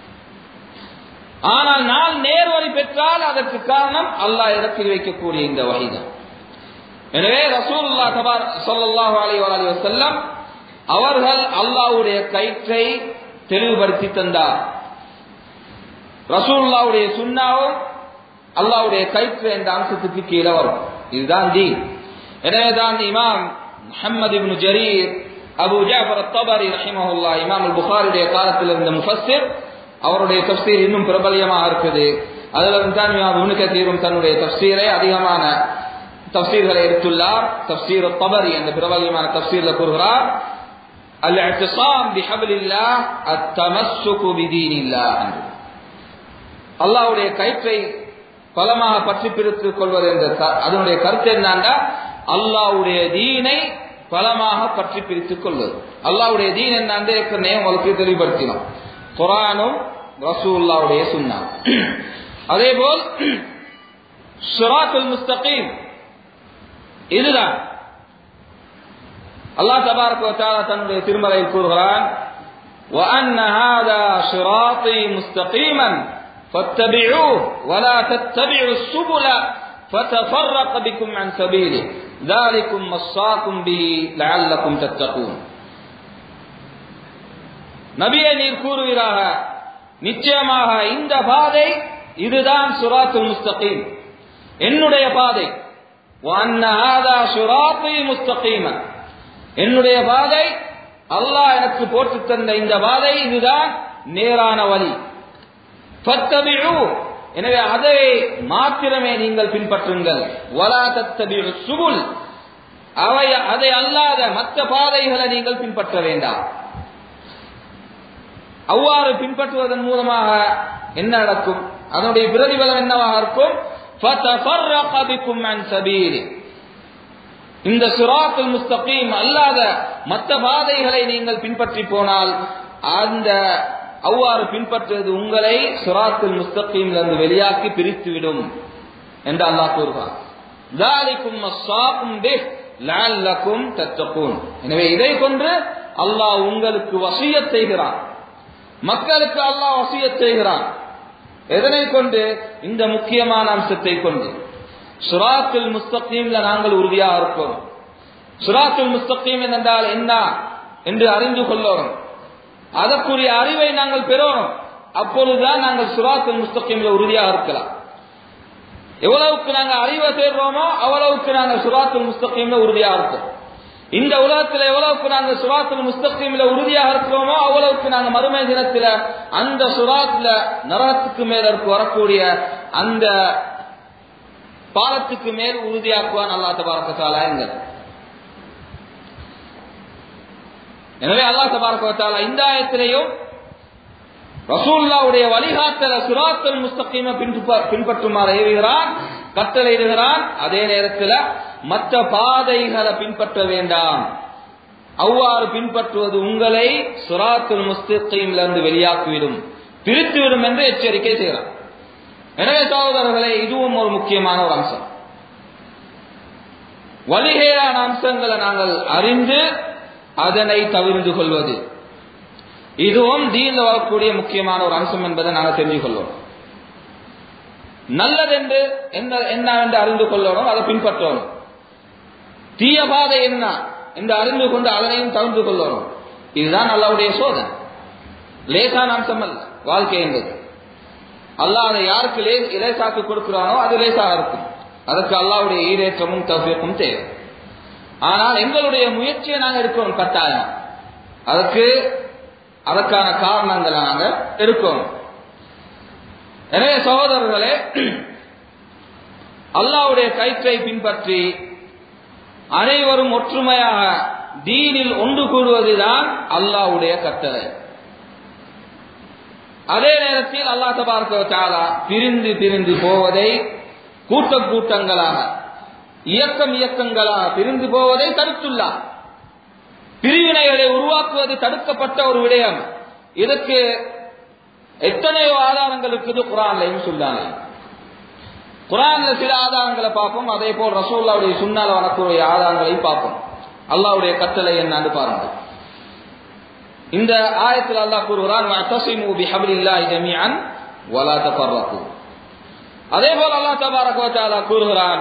ஆனால் நான் நேர்வழி பெற்றால் அதற்கு காரணம் அல்லாஹ் இடத்தில் வைக்கக்கூடிய இந்த வகைதான் எனவே ரசூலுல்லாஹ் தபார் ஸல்லல்லாஹு அலைஹி வஸல்லம் வஸல்லம் அவர்கள் அல்லாஹ்வுடைய கயிற்றை தெளிவுபடுத்தி தந்தார் ரசூலுல்லாஹ்வுடைய சுன்னாவும் அல்லாஹ்வுடைய கயிற்று என்ற அம்சத்துக்கு கீழே வரும் இதுதான் தீன் எனவே தான் இமாம் முஹம்மது இப்னு ஜரீர் அபு ஜாஃபர் அத்தபரி ரஹிமஹுல்லா இமாம் அல் புகாரியுடைய காலத்தில் இருந்த முஃபஸ்ஸிர் அவருடைய தப்சீர் இன்னும் பிரபலியமாக இருக்குது அதுல தான் இமாம் இப்னு கதீரும் தன்னுடைய தப்சீரை அதிகமான தப்சீர்களை எடுத்துள்ளார் தப்சீர் தபரி என்ற பிரபலியமான தப்சீர்ல கூறுகிறார் الاعتصام بحبل الله التمسك بدين الله என்று அல்லாஹ்வுடைய கயிற்றை பலமாக பற்றி பிடித்துக் கொள்வது என்ற க- அதனுடைய கருத்து என்னன்னா அல்லாஹ்வுடைய தீனை பலமாக பற்றி பிடித்துக் கொள்வது அல்லாஹ்வுடைய தீன் என்னன்னு ஏற்கனவே உங்களுக்கு தெளிவுபடுத்தினோம் குரானும் ரசூல்லாவுடைய சுன்னா அதே போல் சுராத்துல் முஸ்தகீம் இதுதான் அல்லாஹ் தபாரக வ தஆலா தன்னுடைய திருமலையில் கூறுகிறான் وأن هذا صراطي مستقيما فاتبعوه ولا تتبعوا السبل فتفرق بكم عن سبيله ذلكم وصاكم به لعلكم تتقون நபியை நீர் கூறுவீராக நிச்சயமாக இந்த பாதை இதுதான் சுராத்துல் முஸ்தகீம் என்னுடைய பாதை وأن هذا صراطي مستقيما என்னுடைய பாதை அல்லாஹ் எனக்கு போட்டு தந்த இந்த பாதை இதுதான் நேரான வழி ஃபத்தபிஉ எனவே அதை மாத்திரமே நீங்கள் பின்பற்றுங்கள் வலா தத்தபிஉ சுபுல் அவை அதை அல்லாத மற்ற பாதைகளை நீங்கள் பின்பற்ற வேண்டாம் அவ்வாறு பின்பற்றுவதன் மூலமாக என்ன நடக்கும் அதனுடைய பிரதிபலம் என்னவாக இருக்கும் فَتَفَرَّقَ بِكُمْ عَنْ سَبِيلِهِ இந்த சுராத்துல் முஸ்தகீம் அல்லாத மற்ற பாதைகளை நீங்கள் பின்பற்றி போனால் அந்த அவ்வாறு பின்பற்றுவது உங்களை சுராத்துல் முஸ்தகீம்ல இருந்து வெளியாக்கி பிரித்துவிடும் என்று அல்லாஹ் கூறுவார் ذَلِكُمْ وَصَّاكُمْ بِهِ لَعَلَّكُمْ تَتَّقُونَ எனவே இதை கொண்டு அல்லாஹ் உங்களுக்கு வசியத் செய்கிறான் மக்களுக்கு அல்லாஹ் வசியத் செய்கிறான் எதனை கொண்டு இந்த முக்கியமான அம்சத்தை கொண்டு சுராத்துல் முஸ்தகீம்ல நாங்கள் உறுதியாக இருக்கோம் சுராத்துல் முஸ்தகீம் என்றால் என்ன என்று அறிந்து கொள்ளணும் அதற்குரிய அறிவை நாங்கள் பெறணும் அப்பொழுதுதான் நாங்கள் சுராத்துல் முஸ்தகீம்ல உறுதியாக இருக்கலாம் எவ்வளவுக்கு நாங்கள் அறிவை தேடுறோமோ அவ்வளவுக்கு நாங்கள் சுராத்துல் முஸ்தகீம்ல உறுதியாக இருக்கோம் இந்த உலகத்தில் எவ்வளவுக்கு நாங்கள் சுராத்துல் முஸ்தகீம்ல உறுதியாக இருக்கிறோமோ அவ்வளவுக்கு நாங்கள் மறுமை தினத்தில் அந்த சுராத்துல நரகத்துக்கு மேல இருக்கு வரக்கூடிய அந்த பாலத்துக்கு மேல் உறுதியாக்குவான் அல்லா தபாரக்கத்தாலா என்கிறது எனவே அல்லா தபாரக்கத்தாலா இந்த ஆயத்திலையும் ரசூல்லாவுடைய வழிகாட்டல சுராத்தல் முஸ்தகீம பின்பற்றுமாறு ஏவுகிறான் கட்டளையிடுகிறான் அதே நேரத்தில் மற்ற பாதைகளை பின்பற்ற வேண்டாம் அவ்வாறு பின்பற்றுவது உங்களை சுராத்துல் முஸ்தகீம்ல இருந்து வெளியாக்கிவிடும் பிரித்துவிடும் என்று எச்சரிக்கை செய்கிறார் எனவே சகோதரர்களே இதுவும் ஒரு முக்கியமான ஒரு அம்சம் வழிகேடான அம்சங்களை நாங்கள் அறிந்து அதனை தவிர்ந்து கொள்வது இதுவும் தீன்ல வரக்கூடிய முக்கியமான ஒரு அம்சம் என்பதை நாங்கள் தெரிஞ்சு கொள்வோம் நல்லதென்று என்ன என்னவென்று அறிந்து கொள்ளணும் அதை பின்பற்றணும் தீய பாதை என்ன என்று அறிந்து கொண்டு அதனையும் தவிர்த்து கொள்ளணும் இதுதான் அல்லாவுடைய சோதனை லேசான அம்சம் அல்ல வாழ்க்கை என்பது அல்லாஹ் அதை யாருக்கு லே இலேசாக்கி கொடுக்கிறானோ அது லேசாக இருக்கும் அதற்கு அல்லாவுடைய ஈரேற்றமும் தவிர்ப்பும் தேவை ஆனால் எங்களுடைய முயற்சியை நாங்கள் எடுக்கணும் கட்டாயம் அதற்கு அதற்கான காரணங்களை நாங்கள் எடுக்கணும் எனவே சகோதரர்களே அல்லாவுடைய கயிற்றை பின்பற்றி அனைவரும் ஒற்றுமையாக தீனில் ஒன்று கூடுவதுதான் அல்லாவுடைய கட்டளை அதே நேரத்தில் அல்லா தபார்க்கா பிரிந்து பிரிந்து போவதை கூட்ட கூட்டங்களாக இயக்கம் இயக்கங்களாக பிரிந்து போவதை தடுத்துள்ளார் பிரிவினைகளை உருவாக்குவது தடுக்கப்பட்ட ஒரு விடயம் இதற்கு எத்தனையோ ஆதாரங்கள் இருக்குது குரான்லையும் சொல்லாங்க குரான்ல சில ஆதாரங்களை பார்ப்போம் அதே போல் ரசூல்லாவுடைய சுண்ணால வரக்கூடிய ஆதாரங்களையும் பார்ப்போம் அல்லாவுடைய கட்டளை என்னன்னு பாருங்கள் இந்த ஆயத்தில் அல்லாஹ் கூறுகிறான் வஅத்தஸிமு பிஹப்லில்லாஹி ஜமீஅன் வலா தஃபர்ரகு அதே போல அல்லாஹ் தபாரக வ தஆலா கூறுகிறான்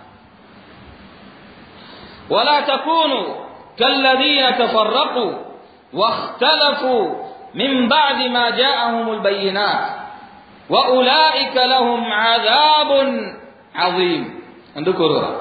ولا تكونوا كالذين تفرقوا واختلفوا من بعد ما جاءهم البينات وأولئك لهم عذاب عظيم என்று கூறுகிறார்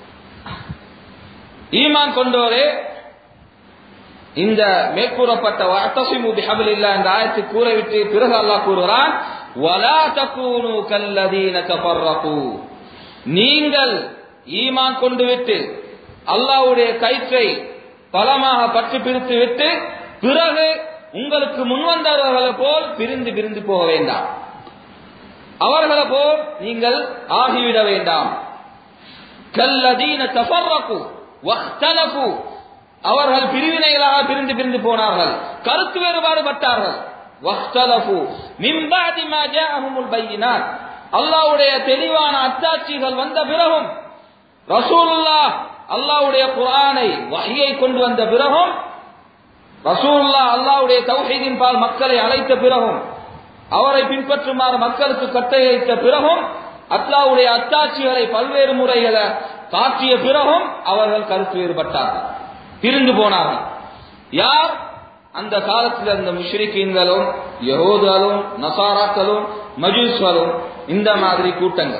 ஈமான் கொண்டோரே இந்த மேற்கூறப்பட்ட வஅத்தஸிமு பிஹப்லில்லாஹ் என்ற ஆயத்தை கூறவிட்டு பிறகு அல்லாஹ் கூறுகிறான் வலா தகூனு கல்லதீன தஃபர்ரகு நீங்கள் ஈமான் கொண்டு விட்டு அல்லாஹ்வுடைய கயிற்றை பலமாக பற்றி பிரித்து விட்டு பிறகு உங்களுக்கு முன்வந்தவர்களை போல் பிரிந்து பிரிந்து போக வேண்டாம் அவர்களை போல் நீங்கள் ஆகிவிட வேண்டாம் கல்லதீன தஃபர்ரகு வஹ்தலஃபு அவர்கள் பிரிவினைகளாக பிரிந்து பிரிந்து போனார்கள் கருத்து வேறுபாடு பட்டார்கள் வஹ்தலஃபு மின் பாதி மா ஜாஅஹுமுல் பையினாத் அல்லாஹ்வுடைய தெளிவான அத்தாட்சிகள் வந்த பிறகும் ரசூலுல்லாஹ் அல்லாஹ்வுடைய குர்ஆனை வஹியை கொண்டு வந்த பிறகும் ரசூலுல்லாஹ் அல்லாஹ்வுடைய தௌஹீதின் பால் மக்களை அழைத்த பிறகும் அவரை பின்பற்றுமாறு மக்களுக்கு கட்டளையிட்ட பிறகும் அல்லாஹ்வுடைய அத்தாட்சிகளை பல்வேறு முறைகளை காட்டிய பிறகும் அவர்கள் கருத்து வேறுபட்டார்கள் பிரிந்து போனார்கள் யார் அந்த காலத்தில் இருந்த முஷ்ரிக்கீன்களும் யகோதாலும் நசாராக்களும் மஜூஸ்களும் இந்த மாதிரி கூட்டங்கள்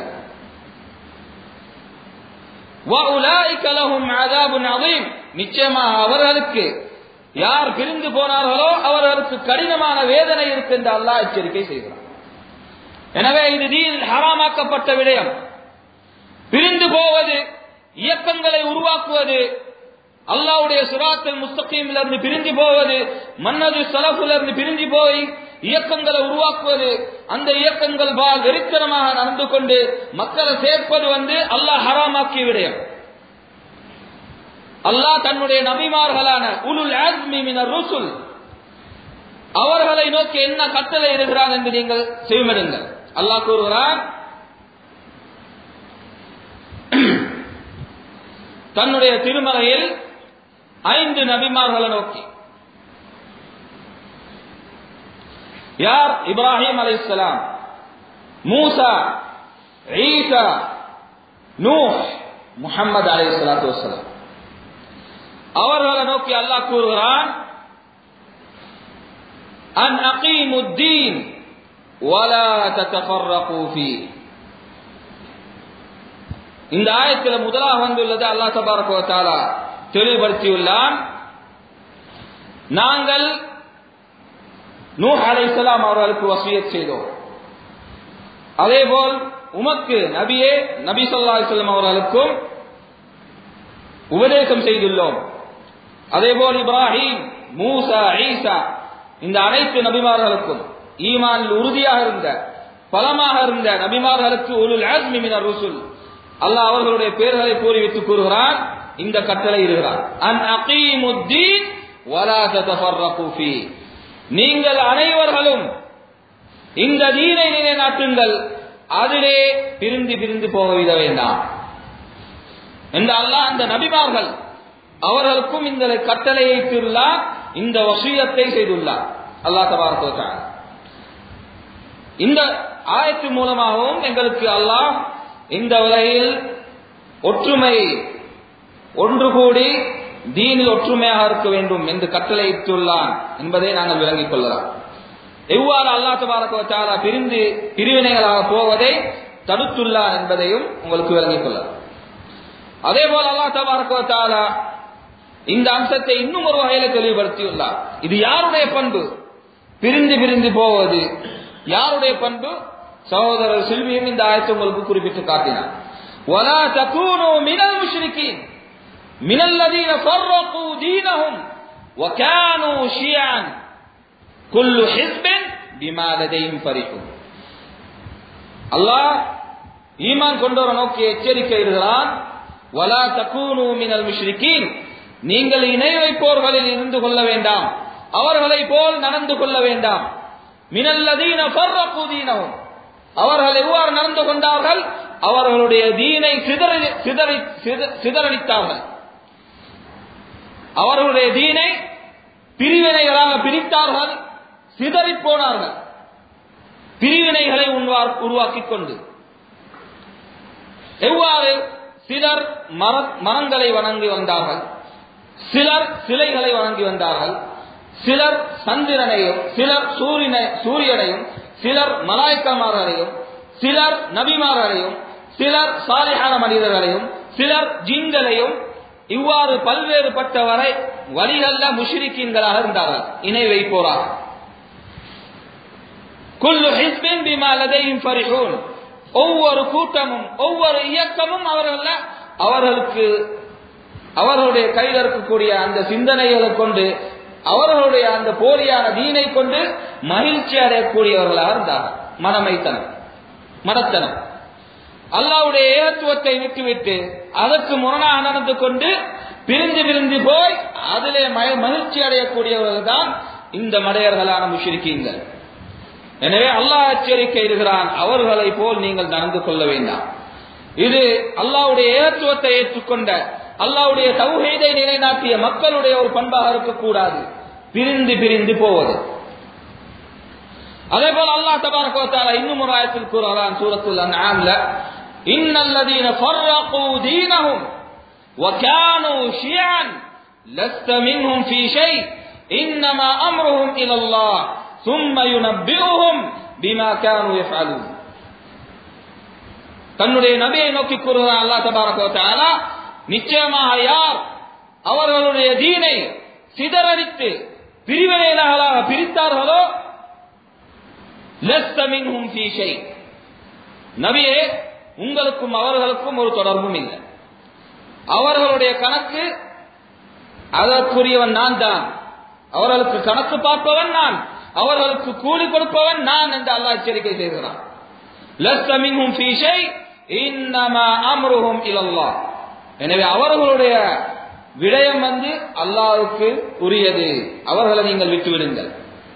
நிச்சயமாக அவர்களுக்கு யார் பிரிந்து போனார்களோ அவர்களுக்கு கடினமான வேதனை இருக்கு என்று அல்லாஹ் எச்சரிக்கை செய்கிறார் எனவே இது தீனில் ஹராமாக்கப்பட்ட விடயம் பிரிந்து போவது இயக்கங்களை உருவாக்குவது அல்லாவுடைய சுராத்தல் முஸ்தகீமில் இருந்து பிரிஞ்சு போவது மன்னது சலஃபில் இருந்து பிரிஞ்சு போய் இயக்கங்களை உருவாக்குவது அந்த இயக்கங்கள் பால் வெறித்தனமாக நடந்து கொண்டு மக்களை சேர்ப்பது வந்து அல்லாஹ் ஹராமாக்கிய விடயம் அல்லாஹ் தன்னுடைய நபிமார்களான உலுல் ஆஸ்மி மினர் ருசுல் அவர்களை நோக்கி என்ன கட்டளை இருக்கிறான் என்று நீங்கள் செவிமடுங்கள் அல்லாஹ் கூறுகிறான் தன்னுடைய திருமலையில் ஐந்து நபிமார்களை நோக்கி யார் இப்ராஹிம் அலைஹிஸ்ஸலாம் மூசா ஈசா நூஹ் முஹம்மது அலைஹிஸ்ஸலாத்து வஸ்ஸலாம் அவர்களை நோக்கி அல்லாஹ் கூறுகிறான் அன் அகீமுத்தீன் ولا تتفرقوا فيه இந்த ஆயத்தில் முதலாக வந்துள்ளது அல்லாஹ் தபாரக வ தஆலா தெளிவுபடுத்தியுள்ளான் நாங்கள் நூஹ் அலைஹிஸ்ஸலாம் அவர்களுக்கு வசியத் செய்தோம் அதேபோல் உமக்கு நபியே நபி ஸல்லல்லாஹு அலைஹி வஸல்லம் அவர்களுக்கும் உபதேசம் செய்துள்ளோம் அதேபோல் இப்ராஹிம் மூசா ஈசா இந்த அனைத்து நபிமார்களுக்கும் ஈமானில் உறுதியாக இருந்த பலமாக இருந்த நபிமார்களுக்கு உலுல் ஆஸ்மி மினர் ருசுல் அல்லாஹ் அவர்களுடைய பெயர்களை கூறிவிட்டு கூறுகிறான் இந்த கட்டளை இருக்கிறான் அன் அகீமுத்தீன் வலா ததஃபர்ரகு ஃபீ நீங்கள் அனைவர்களும் இந்த தீனை நிலைநாட்டுங்கள் அதிலே பிரிந்து பிரிந்து போக விட வேண்டாம் என்று அல்லாஹ் அந்த நபிமார்கள் அவர்களுக்கும் இந்த கட்டளையை திருள்ளார் இந்த வசியத்தை செய்துள்ளார் அல்லாஹ் தபாரக இந்த ஆயத்து மூலமாகவும் எங்களுக்கு அல்லாஹ் இந்த உலகில் ஒற்றுமை ஒன்று கூடி தீனில் ஒற்றுமையாக இருக்க வேண்டும் என்று கட்டளையிட்டுள்ளான் என்பதை நாங்கள் விளங்கிக் கொள்ளலாம் எவ்வாறு அல்லாஹ் தபாரக பிரிந்து பிரிவினைகளாக போவதை தடுத்துள்ளார் என்பதையும் உங்களுக்கு விளங்கிக் கொள்ளலாம் அதே போல அல்லாஹ் தபாரக இந்த அம்சத்தை இன்னும் ஒரு வகையில தெளிவுபடுத்தியுள்ளார் இது யாருடைய பண்பு பிரிந்து பிரிந்து போவது யாருடைய பண்பு சகோதரர் செல்வியும் இந்த ஆயத்தை உங்களுக்கு குறிப்பிட்டு காட்டினார் ولا تكونوا من المشركين من الذين فرقوا دينهم وكانوا شيعا كل حزب بما لديهم فرحون அல்லாஹ் ஈமான் கொண்டவரை நோக்கி எச்சரிக்கை இருக்கிறான் வலா தக்கூனு மினல் முஷ்ரிகீன் நீங்கள் இணை வைப்போர்களில் இருந்து கொள்ள வேண்டாம் அவர்களை போல் நடந்து கொள்ள வேண்டாம் மினல்லதீன ஃபர்ரகு தீனஹும் அவர்கள் எவ்வாறு நடந்து கொண்டார்கள் அவர்களுடைய தீனை சிதறி சிதறி சிதறடித்தார்கள் அவர்களுடைய தீனை பிரிவினைகளாக பிரித்தார்கள் சிதறி போனார்கள் பிரிவினைகளை உருவாக்கிக் கொண்டு எவ்வாறு சிலர் மர மரங்களை வணங்கி வந்தார்கள் சிலர் சிலைகளை வணங்கி வந்தார்கள் சிலர் சந்திரனையும் சிலர் சூரியனை சூரியனையும் சிலர் மலாய்க்கமார்களையும் சிலர் நபிமார்களையும் சிலர் சாலிஹான மனிதர்களையும் சிலர் ஜின்களையும் இவ்வாறு பல்வேறுபட்ட வரை வழிகள்ல முஷ்ரிக்கீன்களாக இருந்தார்கள் இணை வைப்போராக குல்லு ஹிஸ்பின் பிமா லதையும் ஃபரிஹூன் ஒவ்வொரு கூட்டமும் ஒவ்வொரு இயக்கமும் அவர்கள் அவர்களுக்கு அவர்களுடைய கையில் இருக்கக்கூடிய அந்த சிந்தனைகளை கொண்டு அவர்களுடைய அந்த போலியான தீனை கொண்டு மகிழ்ச்சி அடையக்கூடியவர்களாக இருந்தார்கள் மனமைத்தனம் மனத்தனம் அல்லாவுடைய ஏகத்துவத்தை விட்டுவிட்டு அதற்கு முரணாக நடந்து கொண்டு பிரிந்து பிரிந்து போய் அதிலே மகிழ்ச்சி அடையக்கூடியவர்கள் தான் இந்த மடையர்களான முஷிரிக்கீங்கள் எனவே அல்லாஹ் எச்சரிக்கை இருக்கிறான் அவர்களை போல் நீங்கள் நடந்து கொள்ள வேண்டாம் இது அல்லாவுடைய ஏகத்துவத்தை ஏற்றுக்கொண்ட அல்லாவுடைய சௌஹீதை நிலைநாட்டிய மக்களுடைய ஒரு பண்பாக இருக்கக்கூடாது பிரிந்து பிரிந்து போவது அதே போல அல்லாஹ் தபாரக வத்தாலா இன்னும் ஒரு ஆயத்தில் கூறுகிறான் சூரத்துல் அன்ஆம்ல இன்னல்லதீன ஃபர்ரகு தீனஹும் وكانوا شيعا لست منهم في شيء انما امرهم الى الله ثم ينبئهم بما كانوا يفعلون தன்னுடைய நபியை நோக்கி கூறுகிறான் அல்லாஹ் தபாரக வத்தாலா நிச்சயமாக யார் அவர்களுடைய தீனை சிதறடித்து பிரிவினைகளாக பிரித்தார்களோ நபியே உங்களுக்கும் அவர்களுக்கும் ஒரு தொடர்பும் இல்லை அவர்களுடைய கணக்கு அதற்குரியவன் நான் தான் அவர்களுக்கு கணக்கு பார்ப்பவன் நான் அவர்களுக்கு கூலி கொடுப்பவன் நான் என்று அல்லாஹ் எச்சரிக்கை செய்கிறான் லஸ்த மின்ஹும் ஃபீ ஷை இன்னமா அம்ருஹும் இலல்லாஹ் எனவே அவர்களுடைய விடயம் வந்து அல்லாஹ்வுக்கு உரியது அவர்களை நீங்கள் விட்டுவிடுங்கள்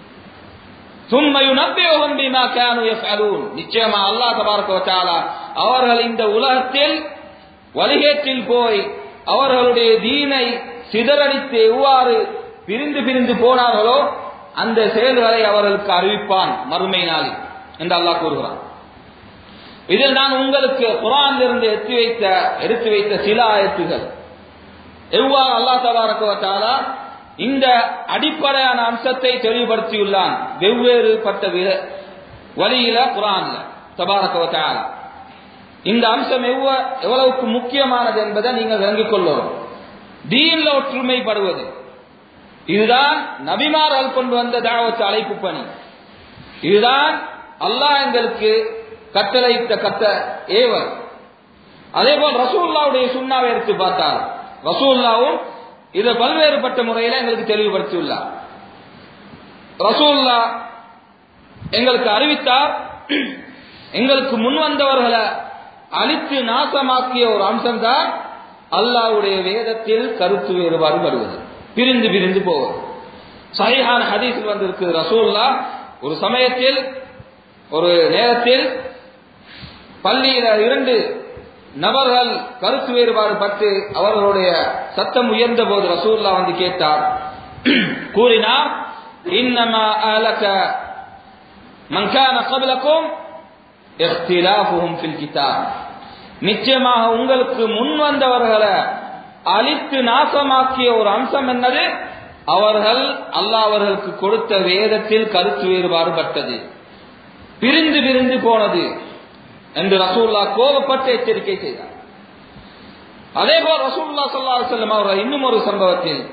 ثم ينبئهم بما كانوا يفعلون நிச்சயமா அல்லாஹ் தபாரக வ தஆலா அவர்கள் இந்த உலகத்தில் வழிகேட்டில் போய் அவர்களுடைய தீனை சிதறடித்து எவ்வாறு பிரிந்து பிரிந்து போனார்களோ அந்த செயல்களை அவர்களுக்கு அறிவிப்பான் மறுமை நாளில் என்று அல்லாஹ் கூறுகிறான் இதில் நான் உங்களுக்கு குரானிலிருந்து எடுத்து வைத்த எடுத்து வைத்த சில ஆயத்துகள் எவ்வாறு அல்லாஹ் தபாரக வ தஆலா இந்த அடிப்படையான அம்சத்தை தெளிவுபடுத்தியுள்ளான் வெவ்வேறு பட்ட வித- வழியில குரான்ல தபாரக வ தஆலா இந்த அம்சம் எவ்வ- எவ்வளவுக்கு முக்கியமானது என்பதை நீங்கள் விளங்கிக் கொள்ளணும் தீன்ல ஒற்றுமைப்படுவது இதுதான் நபிமார்கள் கொண்டு வந்த தாவத்து அழைப்பு பணி இதுதான் அல்லாஹ் எங்களுக்கு கட்டளையிட்ட கட்ட ஏவர் அதே போல் ரசூல்லாவுடைய சுண்ணாவை எடுத்து பார்த்தார் ரசூல்லாவும் இதை பல்வேறுபட்ட முறையில் எங்களுக்கு தெளிவுபடுத்தியுள்ளார் ரசூல்லா எங்களுக்கு அறிவித்தார் எங்களுக்கு முன் வந்தவர்களை அழித்து நாசமாக்கிய ஒரு அம்சம்தான் அல்லாஹ்வுடைய வேதத்தில் கருத்து வேறுபாடு வருவது பிரிந்து பிரிந்து போவது சஹீஹான ஹதீஸில் வந்திருக்கு ரசூல்லா ஒரு சமயத்தில் ஒரு நேரத்தில் பள்ளியில இரண்டு நபர்கள் கருத்து வேறுபாடு பட்டு அவர்களுடைய சத்தம் உயர்ந்த போது ரசூல்லா வந்து கேட்டார் கூறினார் இன்னமா அலக மன் கான கபிலக்கும் இஹ்திலாஃபுஹும் ஃபில் கிதாப் நிச்சயமாக உங்களுக்கு முன் வந்தவர்களை அழித்து நாசமாக்கிய ஒரு அம்சம் என்னது அவர்கள் அல்லாஹ் அவர்களுக்கு கொடுத்த வேதத்தில் கருத்து வேறுபாடு பட்டது பிரிந்து பிரிந்து போனது என்று ரசூல்லா கோபப்பட்டு எச்சரிக்கை செய்தார் அதே போல் ரசூல்லா ஸல்லல்லாஹு அலைஹி வஸல்லம் அவர்கள் இன்னும் ஒரு சம்பவத்தில்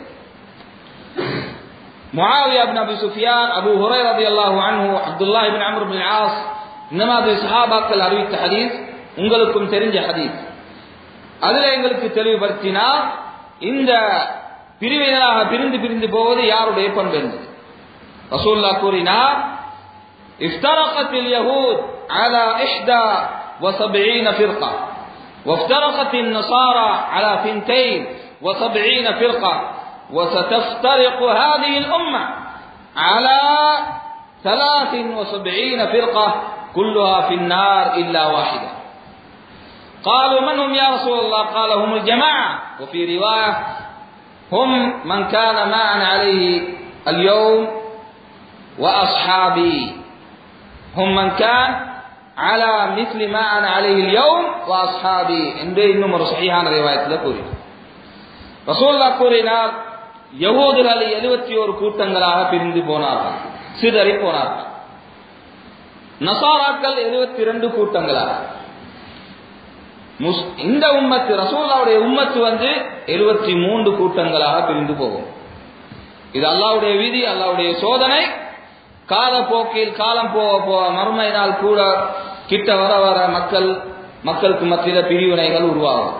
Muawiya ibn Abi Sufyan Abu Hurairah ரலியல்லாஹு அன்ஹு Abdullah ibn Amr ibn As இந்த மாதிரி சஹாபாக்கள் அறிவித்த ஹதீஸ் உங்களுக்கும் தெரிஞ்ச ஹதீஸ் அதுல எங்களுக்கு தெளிவுபடுத்தினா இந்த பிரிவினராக பிரிந்து பிரிந்து போவது யாருடைய பண்பு என்பது ரசூல்லா கூறினார் افترقت اليهود على إحدى وسبعين فرقة وافترقت النصارى على ثنتين وسبعين فرقة وستفترق هذه الأمة على ثلاث وسبعين فرقة كلها في النار إلا واحدة قالوا من هم يا رسول الله قال هم الجماعة وفي رواية هم من كان معنا عليه اليوم وأصحابي هم من كان على مثل ما أنا عليه اليوم وأصحابي عند إنه صحيحان رواية لكوري رسول الله கூறினார் யகூதர்கள் எழுபத்தி ஒரு கூட்டங்களாக பிரிந்து போனார்கள் சிதறி போனார்கள் நசாராக்கள் எழுபத்தி இரண்டு கூட்டங்களாக முஸ்- இந்த உம்மத்து ரசூல்லாவுடைய உம்மத்து வந்து எழுபத்தி மூன்று கூட்டங்களாக பிரிந்து போகும் இது அல்லாவுடைய விதி அல்லாவுடைய சோதனை காலப்போக்கில் காலம் போக போக மறுமை நாள் கூட கிட்ட வர வர மக்கள் மக்களுக்கு மத்தியில் பிரிவினைகள் உருவாகும்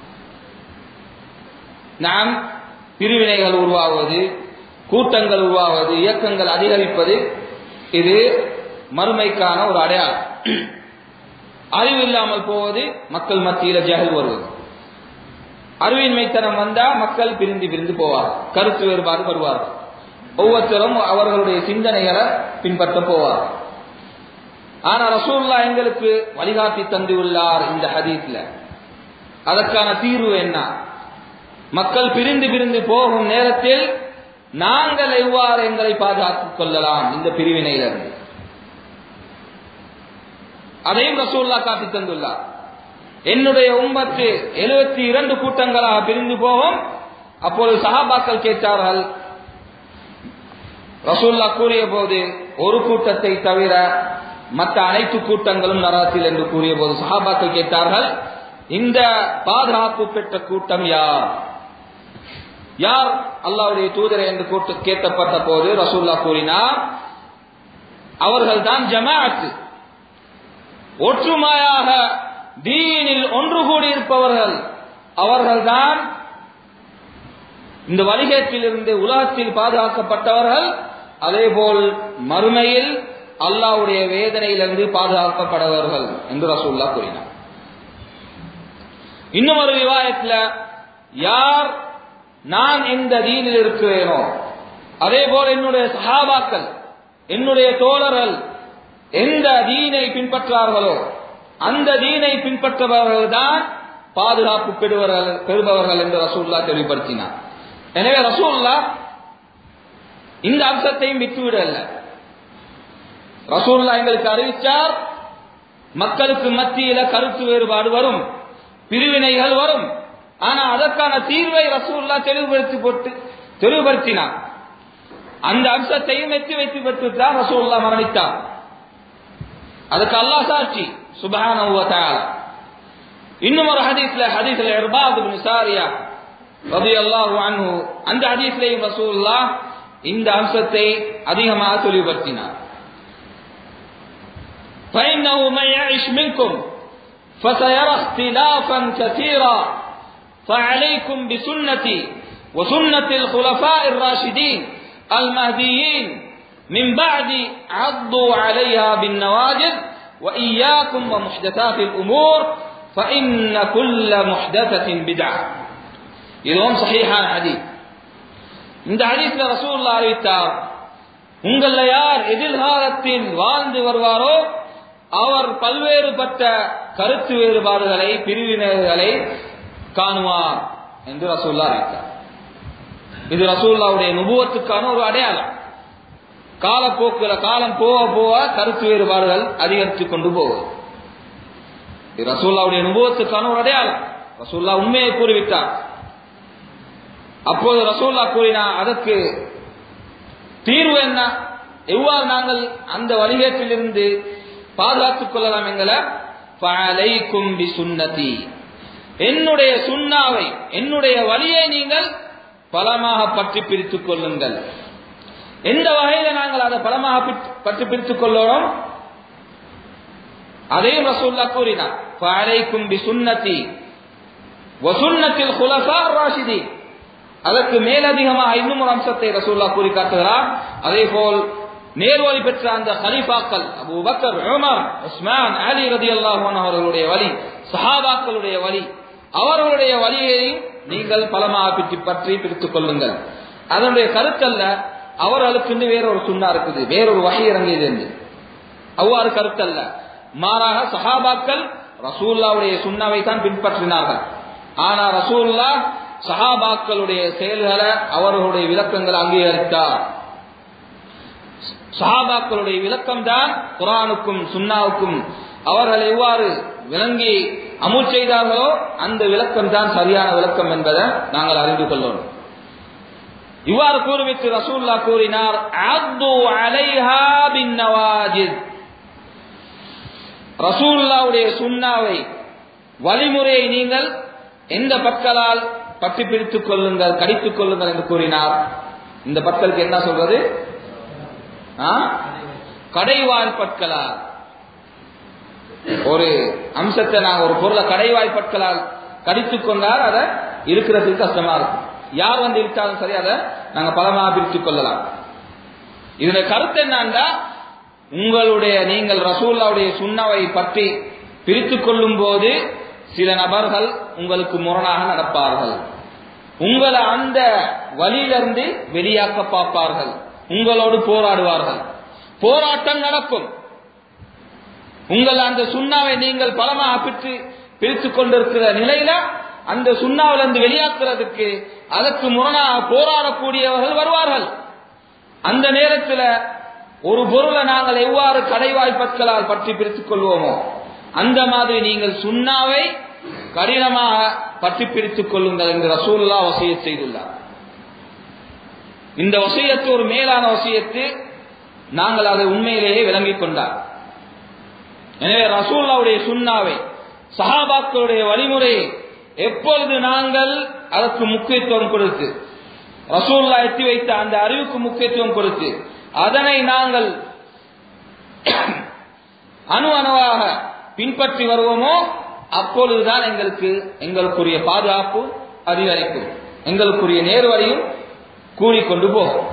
நாம் பிரிவினைகள் உருவாவது கூட்டங்கள் உருவாவது இயக்கங்கள் அதிகரிப்பது இது மறுமைக்கான ஒரு அடையாளம் அறிவு இல்லாமல் போவது மக்கள் மத்தியில ஜகல் வருவது அறிவின்மைத்தனம் வந்தா மக்கள் பிரிந்து பிரிந்து போவார் கருத்து வேறுபாடு வருவார்கள் ஒவ்வொருத்தரும் அவர்களுடைய சிந்தனைகளை பின்பற்ற போவார் ஆனா ரசூல்லா எங்களுக்கு வழிகாட்டி தந்துள்ளார் இந்த ஹதீஸ்ல அதற்கான தீர்வு என்ன மக்கள் பிரிந்து பிரிந்து போகும் நேரத்தில் நாங்கள் எவ்வாறு எங்களை பாதுகாத்துக் கொள்ளலாம் இந்த பிரிவினையிலிருந்து அதையும் ரசூல்லா காட்டி தந்துள்ளார் என்னுடைய உம்மத்து எழுபத்தி இரண்டு கூட்டங்களாக பிரிந்து போகும் அப்பொழுது சஹாபாக்கள் கேட்டார்கள் ரசூல்லா கூறிய போது ஒரு கூட்டத்தை தவிர மற்ற அனைத்து கூட்டங்களும் நரகத்தில் என்று கூறிய போது சஹாபாக்கள் கேட்டார்கள் இந்த பாதுகாப்பு பெற்ற கூட்டம் யார் யார் அல்லாவுடைய தூதரை என்று கூட்டு கேட்கப்பட்ட போது ரசூல்லா கூறினார் அவர்கள் தான் ஜமாஅத்து ஒற்றுமையாக தீனில் ஒன்று கூடியிருப்பவர்கள் அவர்கள்தான் இந்த வழிகேட்டிலிருந்து உலகத்தில் பாதுகாக்கப்பட்டவர்கள் அதேபோல் மறுமையில் அல்லாவுடைய வேதனையிலிருந்து பாதுகாக்கப்படுவார்கள் என்று ரசூல்லா கூறினார் இன்னும் ஒரு விவாயத்தில் யார் நான் எந்த தீனில் இருக்கிறேனோ அதே போல என்னுடைய சஹாபாக்கள் என்னுடைய தோழர்கள் எந்த தீனை பின்பற்றார்களோ அந்த தீனை பின்பற்றுபவர்கள் தான் பாதுகாப்பு பெறுவர்கள் பெறுபவர்கள் என்று ரசூல்லா தெளிவுபடுத்தினார் எனவே ரசூல்லா இந்த அம்சத்தையும் விட்டுவிடல ரசூல்லா எங்களுக்கு அறிவித்தார் மக்களுக்கு மத்தியில கருத்து வேறுபாடு வரும் பிரிவினைகள் வரும் ஆனா அதற்கான தீர்வை ரசூல்லா தெளிவுபடுத்தி போட்டு தெளிவுபடுத்தினார் அந்த அம்சத்தையும் எத்தி வைத்து பெற்று தான் ரசூல்லா மரணித்தார் அதுக்கு அல்லாஹ் சாட்சி சுபஹானஹு வ தஆலா இன்னும் ஒரு ஹதீஸ்ல ஹதீஸ்ல இர்பாத் இப்னு சாரியா ரலியல்லாஹு அன்ஹு அந்த ஹதீஸ்லயும் ரசூலுல்லாஹ் இந்த அம்சத்தை அதிகமாக தெளிவுபடுத்தினார் فإنه من يعش منكم فسيرى اختلافا كثيرا فعليكم بسنتي وسنة الخلفاء الراشدين المهديين من بعد عضوا عليها بالنواجذ وإياكم ومحدثات الأمور فإن كل محدثة بدعة இதுவும் சஹீஹான ஹதீஸ் இந்த ஹதீஸ்ல ரசூல்லா அறிவித்தார் உங்கள யார் எதிர்காலத்தில் வாழ்ந்து வருவாரோ அவர் பல்வேறுபட்ட கருத்து வேறுபாடுகளை பிரிவினர்களை காணுவார் என்று ரசூல்லா அறிவித்தார் இது ரசூல்லாவுடைய நுபுவத்துக்கான ஒரு அடையாளம் காலப்போக்கில் காலம் போக போக கருத்து வேறுபாடுகள் அதிகரித்துக் கொண்டு போகும் இது ரசூல்லாவுடைய நுபுவத்துக்கான ஒரு அடையாளம் ரசூல்லா உண்மையை கூறிவிட்டார் அப்போது ரசூல்லா கூறினார் அதற்கு தீர்வு என்ன எவ்வாறு நாங்கள் அந்த வழிகேட்டிலிருந்து பாதுகாத்துக் கொள்ளலாம் எங்களை ஃபஅலைக்கும் பிசுன்னதி என்னுடைய சுண்ணாவை என்னுடைய வழியை நீங்கள் பலமாக பற்றி பிரித்துக் கொள்ளுங்கள் எந்த வகையில நாங்கள் அதை பலமாக பிட்- பற்றி பிரித்துக் கொள்ளணும் அதையும் ரசூல்லா கூறினார் ஃபஅலைக்கும் பிசுன்னதி வசுன்னத்தில் குலசா ராஷிதி அதற்கு மேலதிகமாக இன்னும் ஒரு அம்சத்தை ரசூல்லா கூறி காட்டுகிறார் அதே போல் நேர்வழி பெற்ற அந்த ஹலீஃபாக்கள் Abu Bakr Umar Uthman Ali ரதியல்லாஹு அன்ஹு அவர்களுடைய வழி சஹாபாக்களுடைய வழி அவர்களுடைய வழியையும் நீங்கள் பலமாக பிற்றி பற்றி பிரித்துக் கொள்ளுங்கள் அதனுடைய கருத்தல்ல அவர்களுக்கு வேறொரு சுண்ணா இருக்குது வேறொரு வகை இறங்கியது என்று அவ்வாறு கருத்தல்ல மாறாக சஹாபாக்கள் ரசூல்லாவுடைய சுண்ணாவை தான் பின்பற்றினார்கள் ஆனா ரசூல்லா சஹாபாக்களுடைய செயல்களை அவர்களுடைய விளக்கங்களை அங்கீகரித்தார் சஹாபாக்களுடைய விளக்கம் தான் குரானுக்கும் சுன்னாவுக்கும் அவர்கள் எவ்வாறு விளங்கி அமுல் செய்தார்களோ அந்த விளக்கம் தான் சரியான விளக்கம் என்பதை நாங்கள் அறிந்து கொள்ளணும் இவ்வாறு கூறிவிட்டு ரசூல்லா கூறினார் அத்து அலைஹா பின் நவாஜித் ரசூல்லாவுடைய சுன்னாவை வழிமுறையை நீங்கள் எந்த பற்களால் பற்றி பிடித்துக் கொள்ளுங்கள் கடித்துக் கொள்ளுங்கள் என்று கூறினார் இந்த பற்களுக்கு என்ன சொல்றது ஆ? கடைவாய் பற்களால் ஒரு அம்சத்தை நாங்க ஒரு பொருளை கடைவாய் பற்களால் கடித்துக் கொண்டால் அதை இருக்கிறதுக்கு கஷ்டமா இருக்கும் யார் வந்து இழுத்தாலும் சரி அதை நாங்க பலமாக பிரித்துக் கொள்ளலாம் இதுல கருத்து என்னன்னா உங்களுடைய நீங்கள் ரசூல்லாவுடைய சுண்ணாவை பற்றி பிரித்துக் கொள்ளும் போது சில நபர்கள் உங்களுக்கு முரணாக நடப்பார்கள் உங்களை அந்த வழியிலிருந்து வெளியாக்க பார்ப்பார்கள் உங்களோடு போராடுவார்கள் போராட்டம் நடக்கும் உங்கள் அந்த சுண்ணாவை நீங்கள் பலமாக பிற்று பிரித்துக் கொண்டிருக்கிற நிலையில அந்த சுண்ணாவிலிருந்து வெளியாக்குறதுக்கு அதற்கு முரணாக போராடக்கூடியவர்கள் வருவார்கள் அந்த நேரத்தில் ஒரு பொருளை நாங்கள் எவ்வாறு கடைவாய் பற்களால் பற்றி பிரித்துக் கொள்வோமோ அந்த மாதிரி நீங்கள் சுண்ணாவை கடினமாக பற்றி பிரித்துக் கொள்ளுங்கள் என்று ரசூல்லா வசியத் செய்துள்ளார் இந்த வசியத்து ஒரு மேலான வசியத்து நாங்கள் அதை உண்மையிலேயே விளங்கிக் கொண்டார் எனவே ரசூல்லாவுடைய சுண்ணாவை சஹாபாக்களுடைய வழிமுறையை எப்பொழுது நாங்கள் அதற்கு முக்கியத்துவம் கொடுத்து ரசூல்லா எத்தி வைத்த அந்த அறிவுக்கு முக்கியத்துவம் கொடுத்து அதனை நாங்கள் அணு அணுவாக பின்பற்றி வருவோமோ அப்பொழுதுதான் எங்களுக்கு எங்களுக்குரிய பாதுகாப்பு அதிகரிக்கும் எங்களுக்குரிய நேர்வழியும் கூடிக்கொண்டு போகும்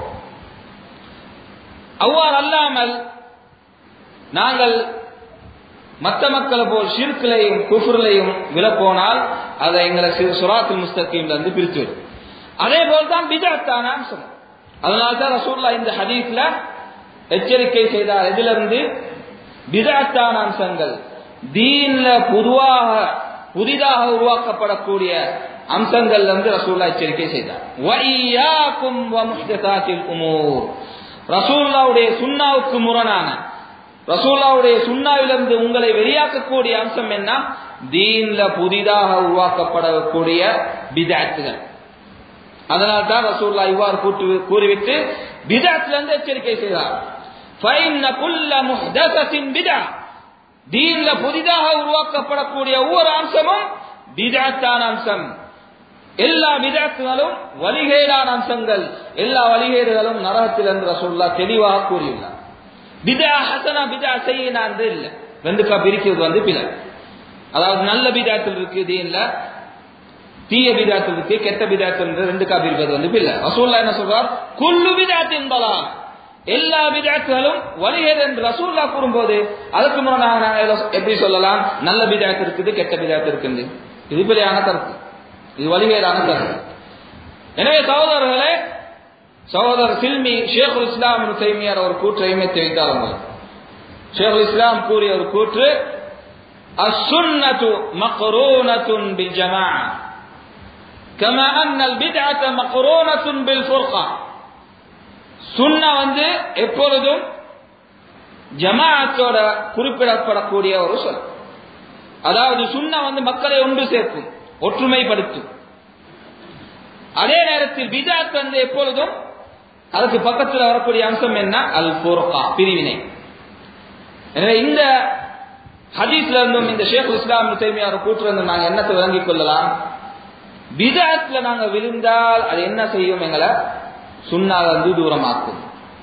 அவ்வாறு அல்லாமல் நாங்கள் மற்ற மக்களை போல் ஷிர்கிலையும் குஃபுர்லையும் விழப்போனால் அதை எங்களை சுராத்துல் முஸ்தகீம்ல இருந்து பிரித்து விடும் அதே போல் தான் பிதாத்தான அம்சம் அதனால தான் ரசூல்லா இந்த ஹதீஸ்ல எச்சரிக்கை செய்தார் இதிலிருந்து பிதாத்தான அம்சங்கள் தீன்ல பொதுவாக புதிதாக உருவாக்கப்படக்கூடிய அம்சங்கள் வந்து ரசூல்லா எச்சரிக்கை செய்தார் வையாக்கும் வமுஹ்தசாத்தில் உமூர் ரசூல்லாவுடைய சுன்னாவுக்கு முரணான ரசூல்லாவுடைய சுண்ணாவிலிருந்து உங்களை வெளியாக்கக்கூடிய அம்சம் என்ன தீன்ல புதிதாக உருவாக்கப்படக்கூடிய பிதாத்துகள் அதனால் தான் ரசூல்லா இவ்வாறு கூட்டு கூறிவிட்டு பிதாத்துல இருந்து எச்சரிக்கை செய்தார் தீன்ல புதிதாக உருவாக்கப்படக்கூடிய ஒவ்வொரு அம்சமும் பிதாத்தான அம்சம் எல்லா விதாத்துகளும் வழிகேடான அம்சங்கள் எல்லா வழிகேடுகளும் நரகத்தில் என்று ரசூல்லா தெளிவாக கூறியுள்ளார் பிதா ஹசனா பிதா செய்யினா என்று இல்லை ரெண்டுக்கா பிரிக்கிறது வந்து பிழை அதாவது நல்ல பிதாத்தில் இருக்கு தீன்ல தீய பிதாத்தில் இருக்கு கெட்ட பிதாத்தில் இருந்து ரெண்டுக்கா பிரிப்பது வந்து பிள்ளை ரசூல்லா என்ன சொல்றார் குல்லு பிதாத்தின் பலா எல்லா பிதாத்துகளும் வழிகேடு என்று ரசூல்லா கூறும்போது அதுக்கு முன்னாக நாங்கள் எப்படி சொல்லலாம் நல்ல பிதாத்து இருக்குது கெட்ட பிதாத்து இருக்குது இது பிழையான கருத்து இது வழிகேடான கருத்து எனவே சகோதரர்களே சகோதரர் சில்மி ஷேகுல் இஸ்லாம் தைமியார் ஒரு கூற்றை இமைத்து வைத்தார் உங்களுக்கு ஷேகுல் இஸ்லாம் கூறிய ஒரு கூற்று السنة مقرونة بالجماعة كما أن البدعة مقرونة بالفرقة சுண்ணா வந்து எப்பொழுதும் ஜமாஅத்தோட குறிப்பிடப்படக்கூடிய ஒரு சொல் அதாவது சுண்ணா வந்து மக்களை ஒன்று சேர்க்கும் ஒற்றுமைப்படுத்தும் அதே நேரத்தில் பிதாத் வந்து எப்பொழுதும் அதுக்கு பக்கத்தில் வரக்கூடிய அம்சம் என்ன அல் போர்கா பிரிவினை எனவே இந்த ஹதீஸ்ல இருந்தும் இந்த ஷேக் இஸ்லாம் தேமியார் கூற்றிருந்து நாங்கள் என்னத்தை விளங்கிக் கொள்ளலாம் பிதாத்ல நாங்க விழுந்தால் அது என்ன செய்யும் எங்களை சுண்ணால இருந்து தூரமாக்கும்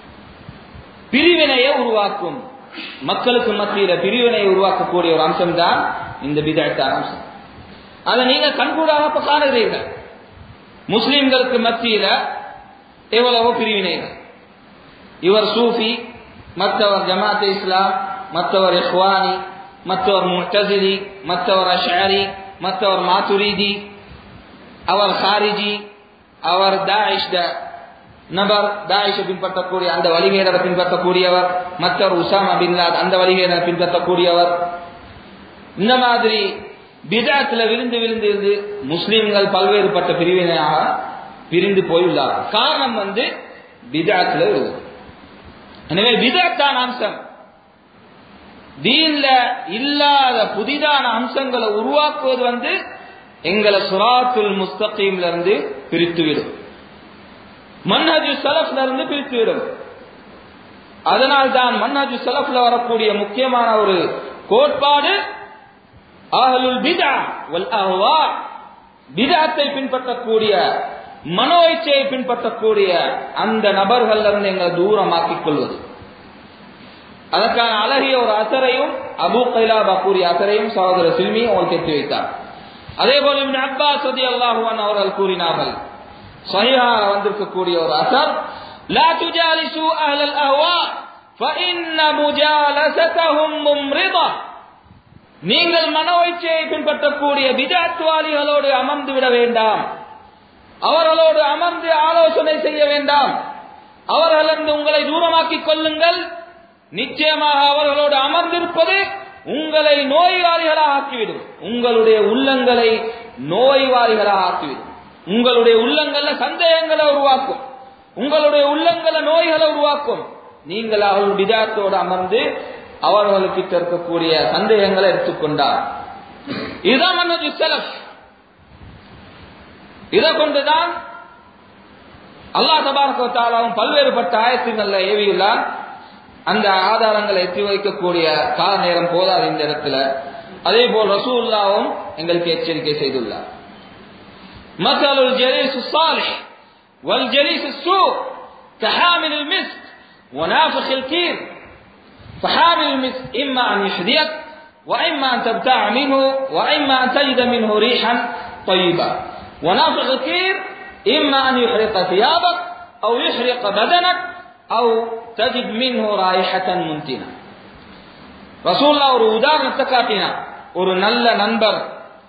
பிரிவினையை உருவாக்கும் மக்களுக்கு மத்தியில பிரிவினையை உருவாக்கக்கூடிய ஒரு அம்சம் தான் இந்த பிதாத்தான அம்சம் அதை நீங்க கண்கூடாக காணுகிறீர்கள் முஸ்லிம்களுக்கு மத்தியில எவ்வளவோ பிரிவினைகள் இவர் சூஃபி மற்றவர் ஜமாத் இஸ்லாம் மற்றவர் இஹ்வானி மற்றவர் முட்டசிலி மற்றவர் அஷாரி மற்றவர் மாத்துரிதி அவர் ஹாரிஜி அவர் தாயிஷ் நபர் தாயிஷை பின்பற்றக்கூடிய அந்த வழிகேடரை பின்பற்றக்கூடியவர் மற்றவர் உசாமா பின்லாத் அந்த வழிகேடரை பின்பற்றக்கூடியவர் இந்த மாதிரி பிதாத்துல விழுந்து விழுந்து இருந்து முஸ்லிம்கள் பல்வேறுபட்ட பிரிவினையாக பிரிந்து போயுள்ளார்கள் காரணம் வந்து பிதாத்துல விழுது எனவே பிதாத்தான அம்சம் தீன்ல இல்லாத புதிதான அம்சங்களை உருவாக்குவது வந்து எங்களை சுராத்துல் முஸ்தகீம்ல இருந்து பிரித்துவிடும் மன்னஜு சலஃப்ல இருந்து பிரித்துவிடும் அதனால் தான் மன்னஜு சலஃப்ல வரக்கூடிய முக்கியமான ஒரு கோட்பாடு அஹலுல் பிதா வல் அஹ்வா பிதாத்தை பின்பற்றக்கூடிய மனோ இச்சையை பின்பற்றக்கூடிய அந்த நபர்கள் இருந்து எங்களை தூரமாக்கிக் கொள்வது அதற்கான அழகிய ஒரு அசரையும் அபு கைலாபா கூறிய அசரையும் சகோதர சில்மி அவங்களுக்கு எத்தி வைத்தார் அதே போல இப்னு அப்பாஸ் ரலியல்லாஹு அவர்கள் கூறினார்கள் சஹீஹா வந்திருக்கக்கூடிய ஒரு அசர் لا تجالسوا أهل الأهواء فإن مجالستهم ممرضة நீங்கள் மனோய்ச்சையை பின்பற்றக்கூடிய பிதாத்வாலிகளோடு அமர்ந்து விட வேண்டாம் அவர்களோடு அமர்ந்து ஆலோசனை செய்ய வேண்டாம் அவர்களிருந்து உங்களை தூரமாக்கிக் கொள்ளுங்கள் நிச்சயமாக அவர்களோடு அமர்ந்திருப்பது உங்களை நோய்வாதிகளாக ஆக்கிவிடும் உங்களுடைய உள்ளங்களை நோய்வாதிகளாக ஆக்கிவிடும் உங்களுடைய உள்ளங்கள்ல சந்தேகங்களை உருவாக்கும் உங்களுடைய உள்ளங்களை நோய்களை உருவாக்கும் நீங்கள் அவர்கள் விதாத்தோடு அமர்ந்து அவர்களுக்கு இருக்கக்கூடிய சந்தேகங்களை எடுத்துக்கொண்டார் இதுதான் மன்னது செலஃப் இதை கொண்டுதான் அல்லாஹ் தபாரத்தாலும் பல்வேறுபட்ட ஆயத்துங்கள்ல ஏவியுள்ளார் அந்த ஆதாரங்களை எத்தி வைக்கக்கூடிய கால நேரம் போதாது இந்த இடத்துல அதே போல் ரசூல்லாவும் எங்களுக்கு எச்சரிக்கை செய்துள்ளார் மசாலுல் ஜலீஸ் الصالح والجليس السوء كحامل المسك ونافخ الكير فحامل المسك إما أن يحذيك وإما أن تبتاع منه وإما أن تجد منه ريحا طيبة ونافخ الكير إما أن يحرق ثيابك أو يحرق بدنك أو تجد منه رائحة منتنة ரசூல்லா ஒரு உதாரணத்தை காட்டினார் ஒரு நல்ல நண்பர்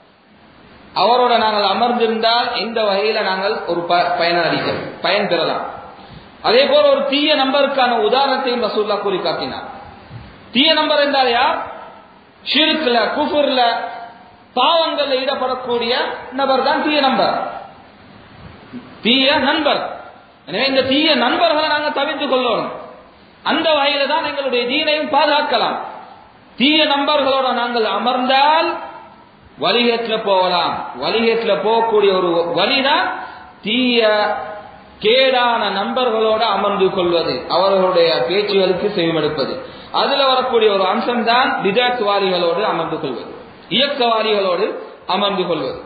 அவரோட நாங்கள் அமர்ந்திருந்தால் எந்த வகையில நாங்கள் ஒரு பயன் அளிக்க பயன் பெறலாம் அதே போல ஒரு தீய நம்பருக்கான உதாரணத்தையும் ரசூல்லா கூறி காட்டினார் தீய நம்பர் என்றால் யார் ஷிருக்குல குஃபுர்ல பாவங்கள்ல ஈடுபடக்கூடிய நபர் தான் தீய நம்பர் தீய நண்பர் எனவே இந்த தீய நண்பர்களை நாங்கள் தவிர்த்து கொள்ளணும் அந்த வகையில தான் எங்களுடைய தீனையும் பாதுகாக்கலாம் தீய நண்பர்களோட நாங்கள் அமர்ந்தால் வலிகேற்ற போகலாம் வலிகேற்ற போகக்கூடிய ஒரு வழிதான் தீய கேடான நண்பர்களோட அமர்ந்து கொள்வது அவர்களுடைய பேச்சுகளுக்கு செவிமடுப்பது அதுல வரக்கூடிய ஒரு அம்சம் தான் விதத்வாதிகளோடு அமர்ந்து கொள்வது இயக்கவாதிகளோடு அமர்ந்து கொள்வது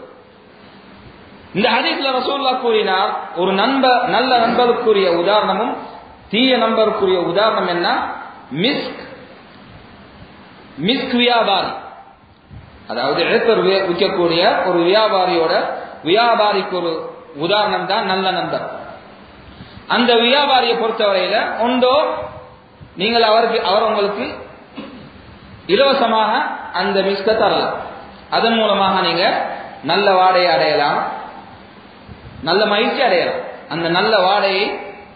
இந்த ஹதீஸ்ல ரசூல்லா கூறினார் ஒரு நண்பர் நல்ல நண்பருக்குரிய உதாரணமும் தீய நண்பருக்குரிய உதாரணம் என்ன மிஸ்க் மிஸ்க் வியாபாரி அதாவது எழுத்தர் விற்கக்கூடிய ஒரு வியாபாரியோட வியாபாரிக்கு ஒரு உதாரணம் தான் நல்ல நண்பர் அந்த வியாபாரியை பொறுத்தவரையில ஒன்றோ நீங்கள் அவருக்கு அவர் உங்களுக்கு இலவசமாக அந்த மிஸ்க தரலாம் அதன் மூலமாக நீங்க நல்ல வாடையை அடையலாம் நல்ல மகிழ்ச்சி அடையலாம் அந்த நல்ல வாடையை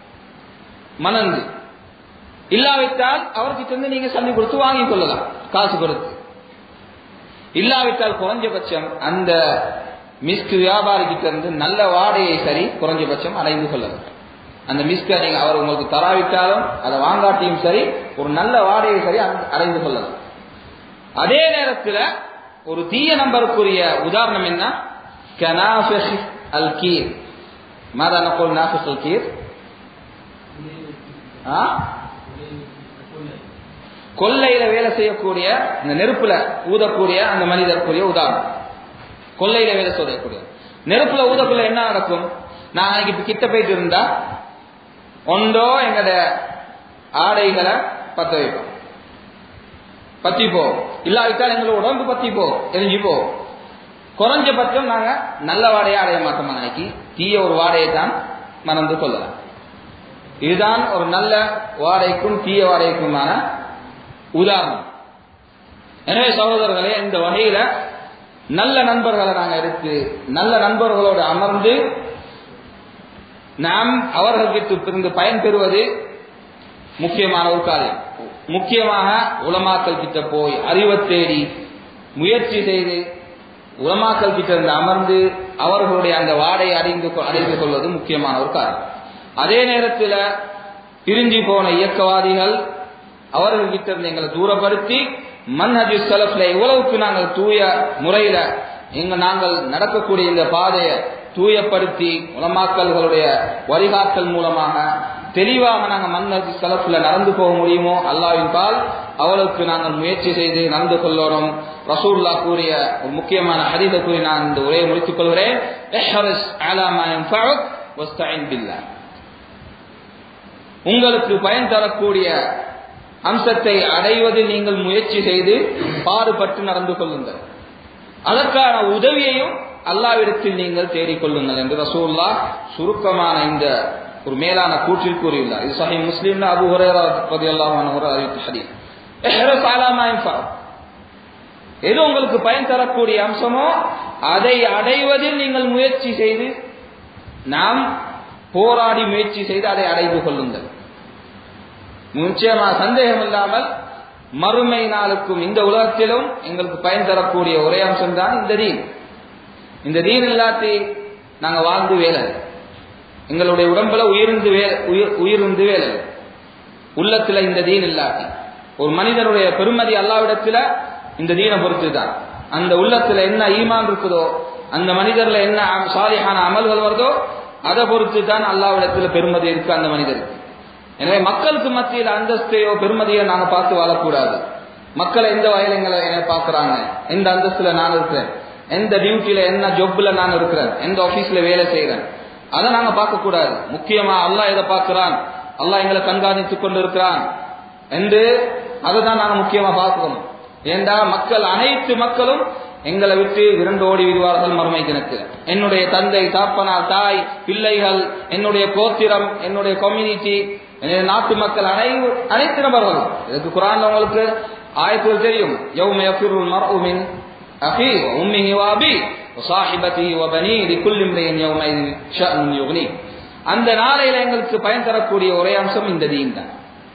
மணந்து இல்லாவிட்டால் அவர்கிட்ட இருந்து நீங்க சந்தி கொடுத்து வாங்கிக் கொள்ளலாம் காசு கொடுத்து இல்லாவிட்டால் குறைஞ்சபட்சம் அந்த மிஸ்க் வியாபாரிகிட்ட இருந்து நல்ல வாடையை சரி குறைஞ்சபட்சம் அடைந்து கொள்ளலாம் அந்த மிஸ்க நீங்க அவர் உங்களுக்கு தராவிட்டாலும் அதை வாங்காட்டியும் சரி ஒரு நல்ல வாடையை சரி அடைந்து கொள்ளலாம் அதே நேரத்தில் ஒரு தீய நம்பருக்குரிய உதாரணம் என்ன கனாஃபிஸ் அல் கீர் ماذا نقول نافخ الكير கொள்ளையில வேலை செய்யக்கூடிய இந்த நெருப்புல ஊதக்கூடிய அந்த மனிதருக்குரிய உதாரணம் கொள்ளையில வேலை செய்யக்கூடிய நெருப்புல ஊதக்குள்ள என்ன நடக்கும் நான் இப்ப கிட்ட போயிட்டு இருந்தா ஒன்றோ எங்கட ஆடைகளை பத்த வைப்போம் பத்தி போ இல்லாவிட்டால் எங்களோட உடம்பு பத்தி போ எரிஞ்சு போ குறைஞ்சபட்சம் நாங்க நல்ல வாடையை அடைய மாட்டோம் அன்னைக்கு தீய ஒரு வாடையை தான் மறந்து கொள்ளலாம் இதுதான் ஒரு நல்ல வாடைக்கும் தீய வாடைக்குமான உதாரணம் எனவே சகோதரர்களே இந்த வகையில நல்ல நண்பர்களை நாங்க எடுத்து நல்ல நண்பர்களோடு அமர்ந்து நாம் அவர்களுக்கு இருந்து பயன் பெறுவது முக்கியமான ஒரு காரியம் முக்கியமாக உலமாக்கல் கிட்ட போய் அறிவை தேடி முயற்சி செய்து உலமாக்கல் கிட்ட இருந்து அமர்ந்து அவர்களுடைய அந்த வாடை அறிந்து அறிந்து கொள்வது முக்கியமான ஒரு காரியம் அதே நேரத்தில் பிரிஞ்சு போன இயக்கவாதிகள் அவர்கள் கிட்ட இருந்து எங்களை தூரப்படுத்தி மன்ஹஜு சலஃப்ல எவ்வளவுக்கு நாங்கள் தூய முறையில எங்க நாங்கள் நடக்கக்கூடிய இந்த பாதையை தூயப்படுத்தி உலமாக்கல்களுடைய வழிகாட்டல் மூலமாக தெளிவாக நாங்கள் மன்ஹஜு சலஃப்ல நடந்து போக முடியுமோ அல்லாவின் பால் அவளுக்கு நாங்கள் முயற்சி செய்து நடந்து கொள்ளணும் ரசூல்லா கூறிய ஒரு முக்கியமான ஹதீத கூறி நான் இந்த உரையை முடித்துக் கொள்கிறேன் உங்களுக்கு பயன் தரக்கூடிய அம்சத்தை அடைவதில் நீங்கள் முயற்சி செய்து பாடுபட்டு நடந்து கொள்ளுங்கள் அதற்கான உதவியையும் அல்லாவிடத்தில் நீங்கள் தேடிக்கொள்ளுங்கள் என்று ரசூல்லா சுருக்கமான இந்த ஒரு மேலான கூற்றில் கூறியுள்ளார் இது சஹி முஸ்லீம்ல அபு ஹுரேரா ரலியல்லாஹு அன்ஹு அறிவித்த ஹதீஸ் இஹ்ரஸ் அலா மா யன்ஃபஅ எது உங்களுக்கு பயன் தரக்கூடிய அம்சமோ அதை அடைவதில் நீங்கள் முயற்சி செய்து நாம் போராடி முயற்சி செய்து அதை அடைந்து கொள்ளுங்கள் நிச்சயமா சந்தேகம் இல்லாமல் மறுமை நாளுக்கும் இந்த உலகத்திலும் எங்களுக்கு பயன் தரக்கூடிய ஒரே அம்சம் தான் இந்த தீன் இந்த தீன் இல்லாட்டி நாங்க வாழ்ந்து வேலை எங்களுடைய உடம்புல உயிர்ந்து வே உயிர்ந்து வேலை உள்ளத்துல இந்த தீன் இல்லாட்டி ஒரு மனிதனுடைய பெருமதி அல்லாவிடத்துல இந்த தீனை பொறுத்து தான் அந்த உள்ளத்துல என்ன ஈமான் இருக்குதோ அந்த மனிதர்ல என்ன சாலியான அமல்கள் வருதோ அதை பொறுத்து தான் அல்லாவிடத்துல பெருமதி இருக்கு அந்த மனிதருக்கு எனவே மக்களுக்கு மத்தியில் அந்தஸ்தையோ பெருமதியோ நாங்க பார்த்து வாழக்கூடாது மக்களை எந்த வகையில எங்களை என்ன பாக்குறாங்க எந்த அந்தஸ்துல நான் இருக்கிறேன் எந்த டியூட்டில என்ன ஜொப்ல நான் இருக்கிறேன் எந்த ஆபீஸ்ல வேலை செய்யறேன் அதை நாங்க பார்க்க கூடாது முக்கியமா அல்லாஹ் எதை பார்க்கிறான் அல்லாஹ் எங்களை கண்காணித்துக் கொண்டு இருக்கிறான் என்று அதை தான் நாங்க முக்கியமா பார்க்கணும் ஏண்டா மக்கள் அனைத்து மக்களும் எங்களை விட்டு விரண்டு ஓடி விடுவார்கள் மறுமை தினத்தில் என்னுடைய தந்தை தாப்பனா தாய் பிள்ளைகள் என்னுடைய கோத்திரம் என்னுடைய கம்யூனிட்டி என்னுடைய நாட்டு மக்கள் அனை அனைத்து நபர்களும் இதுக்கு குரான் உங்களுக்கு ஆயத்துகள் தெரியும் யௌம யஃபிருல் மர்உ மின் அஃபி வ உம்மிஹி வ அபி வ ஸாஹிபதிஹி வ பனீ லிகுல்லி இம்ரியின் யௌமைதின் ஷஅனுன் யுக்னி அந்த நாளையில எங்களுக்கு பயன் தரக்கூடிய ஒரே அம்சம் இந்த தீன் தான்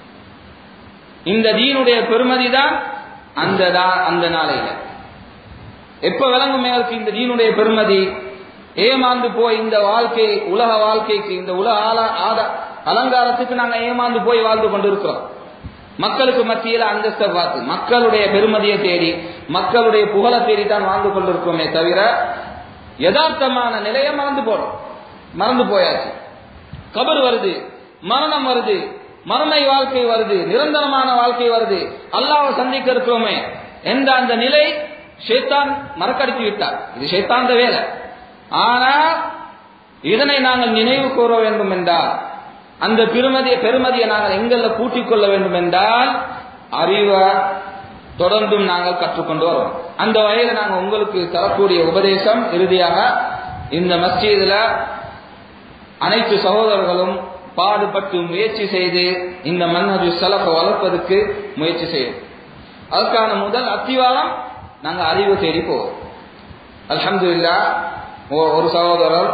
இந்த தீனுடைய பெருமதி தான் அந்த அந்த நாளையில எப்ப விளங்கும் எங்களுக்கு இந்த தீனுடைய பெருமதி ஏமாந்து போய் இந்த வாழ்க்கை உலக வாழ்க்கைக்கு இந்த உலக ஆல ஆத அலங்காரத்துக்கு நாங்க ஏமாந்து போய் வாழ்ந்து கொண்டிருக்கிறோம் மக்களுக்கு மத்தியில் அந்தஸ்தை பார்த்து மக்களுடைய பெருமதியை தேடி மக்களுடைய புகழை தேடி தான் வாழ்ந்து கொண்டிருக்கோமே தவிர யதார்த்தமான நிலையை மறந்து போறோம் மறந்து போயாச்சு கபர் வருது மரணம் வருது மறுமை வாழ்க்கை வருது நிரந்தரமான வாழ்க்கை வருது அல்லாவை சந்திக்க இருக்கிறோமே என்ற அந்த நிலை ஷேத்தான் மறக்கடித்து விட்டார் இது ஷேத்தான் வேலை ஆனா இதனை நாங்கள் நினைவு கூற வேண்டும் என்றால் அந்த பெருமதியை பெருமதியை நாங்கள் எங்கள்ல கூட்டிக் கொள்ள வேண்டும் என்றால் அறிவை தொடர்ந்தும் நாங்கள் கற்றுக்கொண்டு வரோம் அந்த வகையில் நாங்கள் உங்களுக்கு தரக்கூடிய உபதேசம் இறுதியாக இந்த மஸ்ஜிதுல அனைத்து சகோதரர்களும் பாடுபட்டு முயற்சி செய்து இந்த மன்னது செலப்பை வளர்ப்பதற்கு முயற்சி செய்யும் அதுக்கான முதல் அத்திவாரம் நாங்கள் அறிவு தேடி போவோம் அலமது இல்லா ஒரு சகோதரர்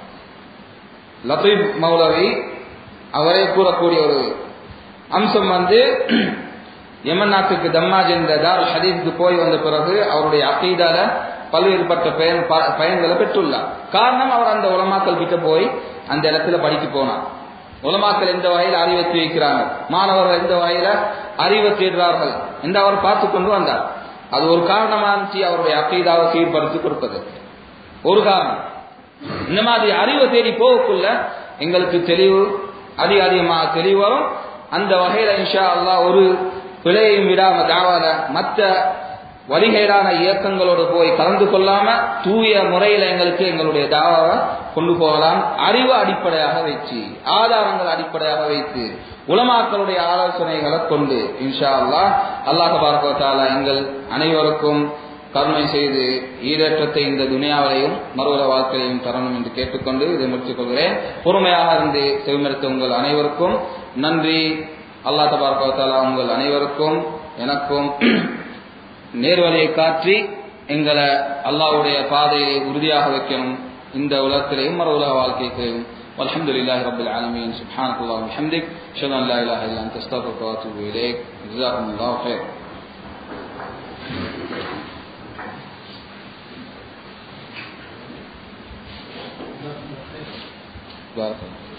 லத்தீப் மௌலவி அவரே கூறக்கூடிய ஒரு அம்சம் வந்து யமன் நாட்டுக்கு தம்மாஜ் என்ற தார் ஹதீஸுக்கு போய் வந்த பிறகு அவருடைய அக்கீதால பல்வேறுபட்ட பயன் பயன்களை பெற்றுள்ளார் காரணம் அவர் அந்த உலமாக்கள் கிட்ட போய் அந்த இடத்துல படிக்க போனார் உலமாக்கள் எந்த வகையில் அறிவை வைக்கிறாங்க மாணவர்கள் எந்த வகையில அறிவை தேடுறார்கள் என்று அவர் பார்த்து கொண்டு வந்தார் அது ஒரு காரணமா இருந்துச்சு அவருடைய அக்கீதாவை சீர்படுத்தி கொடுப்பது ஒரு காரணம் இந்த மாதிரி அறிவை தேடி போகக்குள்ள எங்களுக்கு தெளிவு அதிக அதிகமாக தெளிவு வரும் அந்த வகையில இன்ஷா அல்லா ஒரு பிழையையும் விடாம தாவாத மற்ற வழிகேடான இயக்கங்களோடு போய் கலந்து கொள்ளாம தூய முறையில எங்களுக்கு எங்களுடைய தாவாவை கொண்டு போகலாம் அறிவு அடிப்படையாக வைத்து ஆதாரங்கள் அடிப்படையாக வைத்து உலமாக்களுடைய ஆலோசனைகளை கொண்டு இன்ஷா அல்லா அல்லாஹ் பார்க்கத்தால எங்கள் அனைவருக்கும் கருணை செய்து ஈடேற்றத்தை இந்த துனியாவிலையும் மறுவல வாழ்க்கையிலையும் தரணும் என்று கேட்டுக்கொண்டு இதை முடித்துக் கொள்கிறேன் பொறுமையாக இருந்து செவிமறுத்த உங்கள் அனைவருக்கும் நன்றி அல்லா தபார்கவத்தாலா உங்கள் அனைவருக்கும் எனக்கும் நேர்வழியை காற்றி எங்களை அல்லாவுடைய பாதையை உறுதியாக வைக்கணும் இந்த உலகத்திலேயும் மறு உலக வாழ்க்கைக்கும் والحمد لله رب العالمين سبحانك اللهم وبحمدك اشهد ان لا اله الا انت استغفرك واتوب اليك جزاكم الله خير بارك الله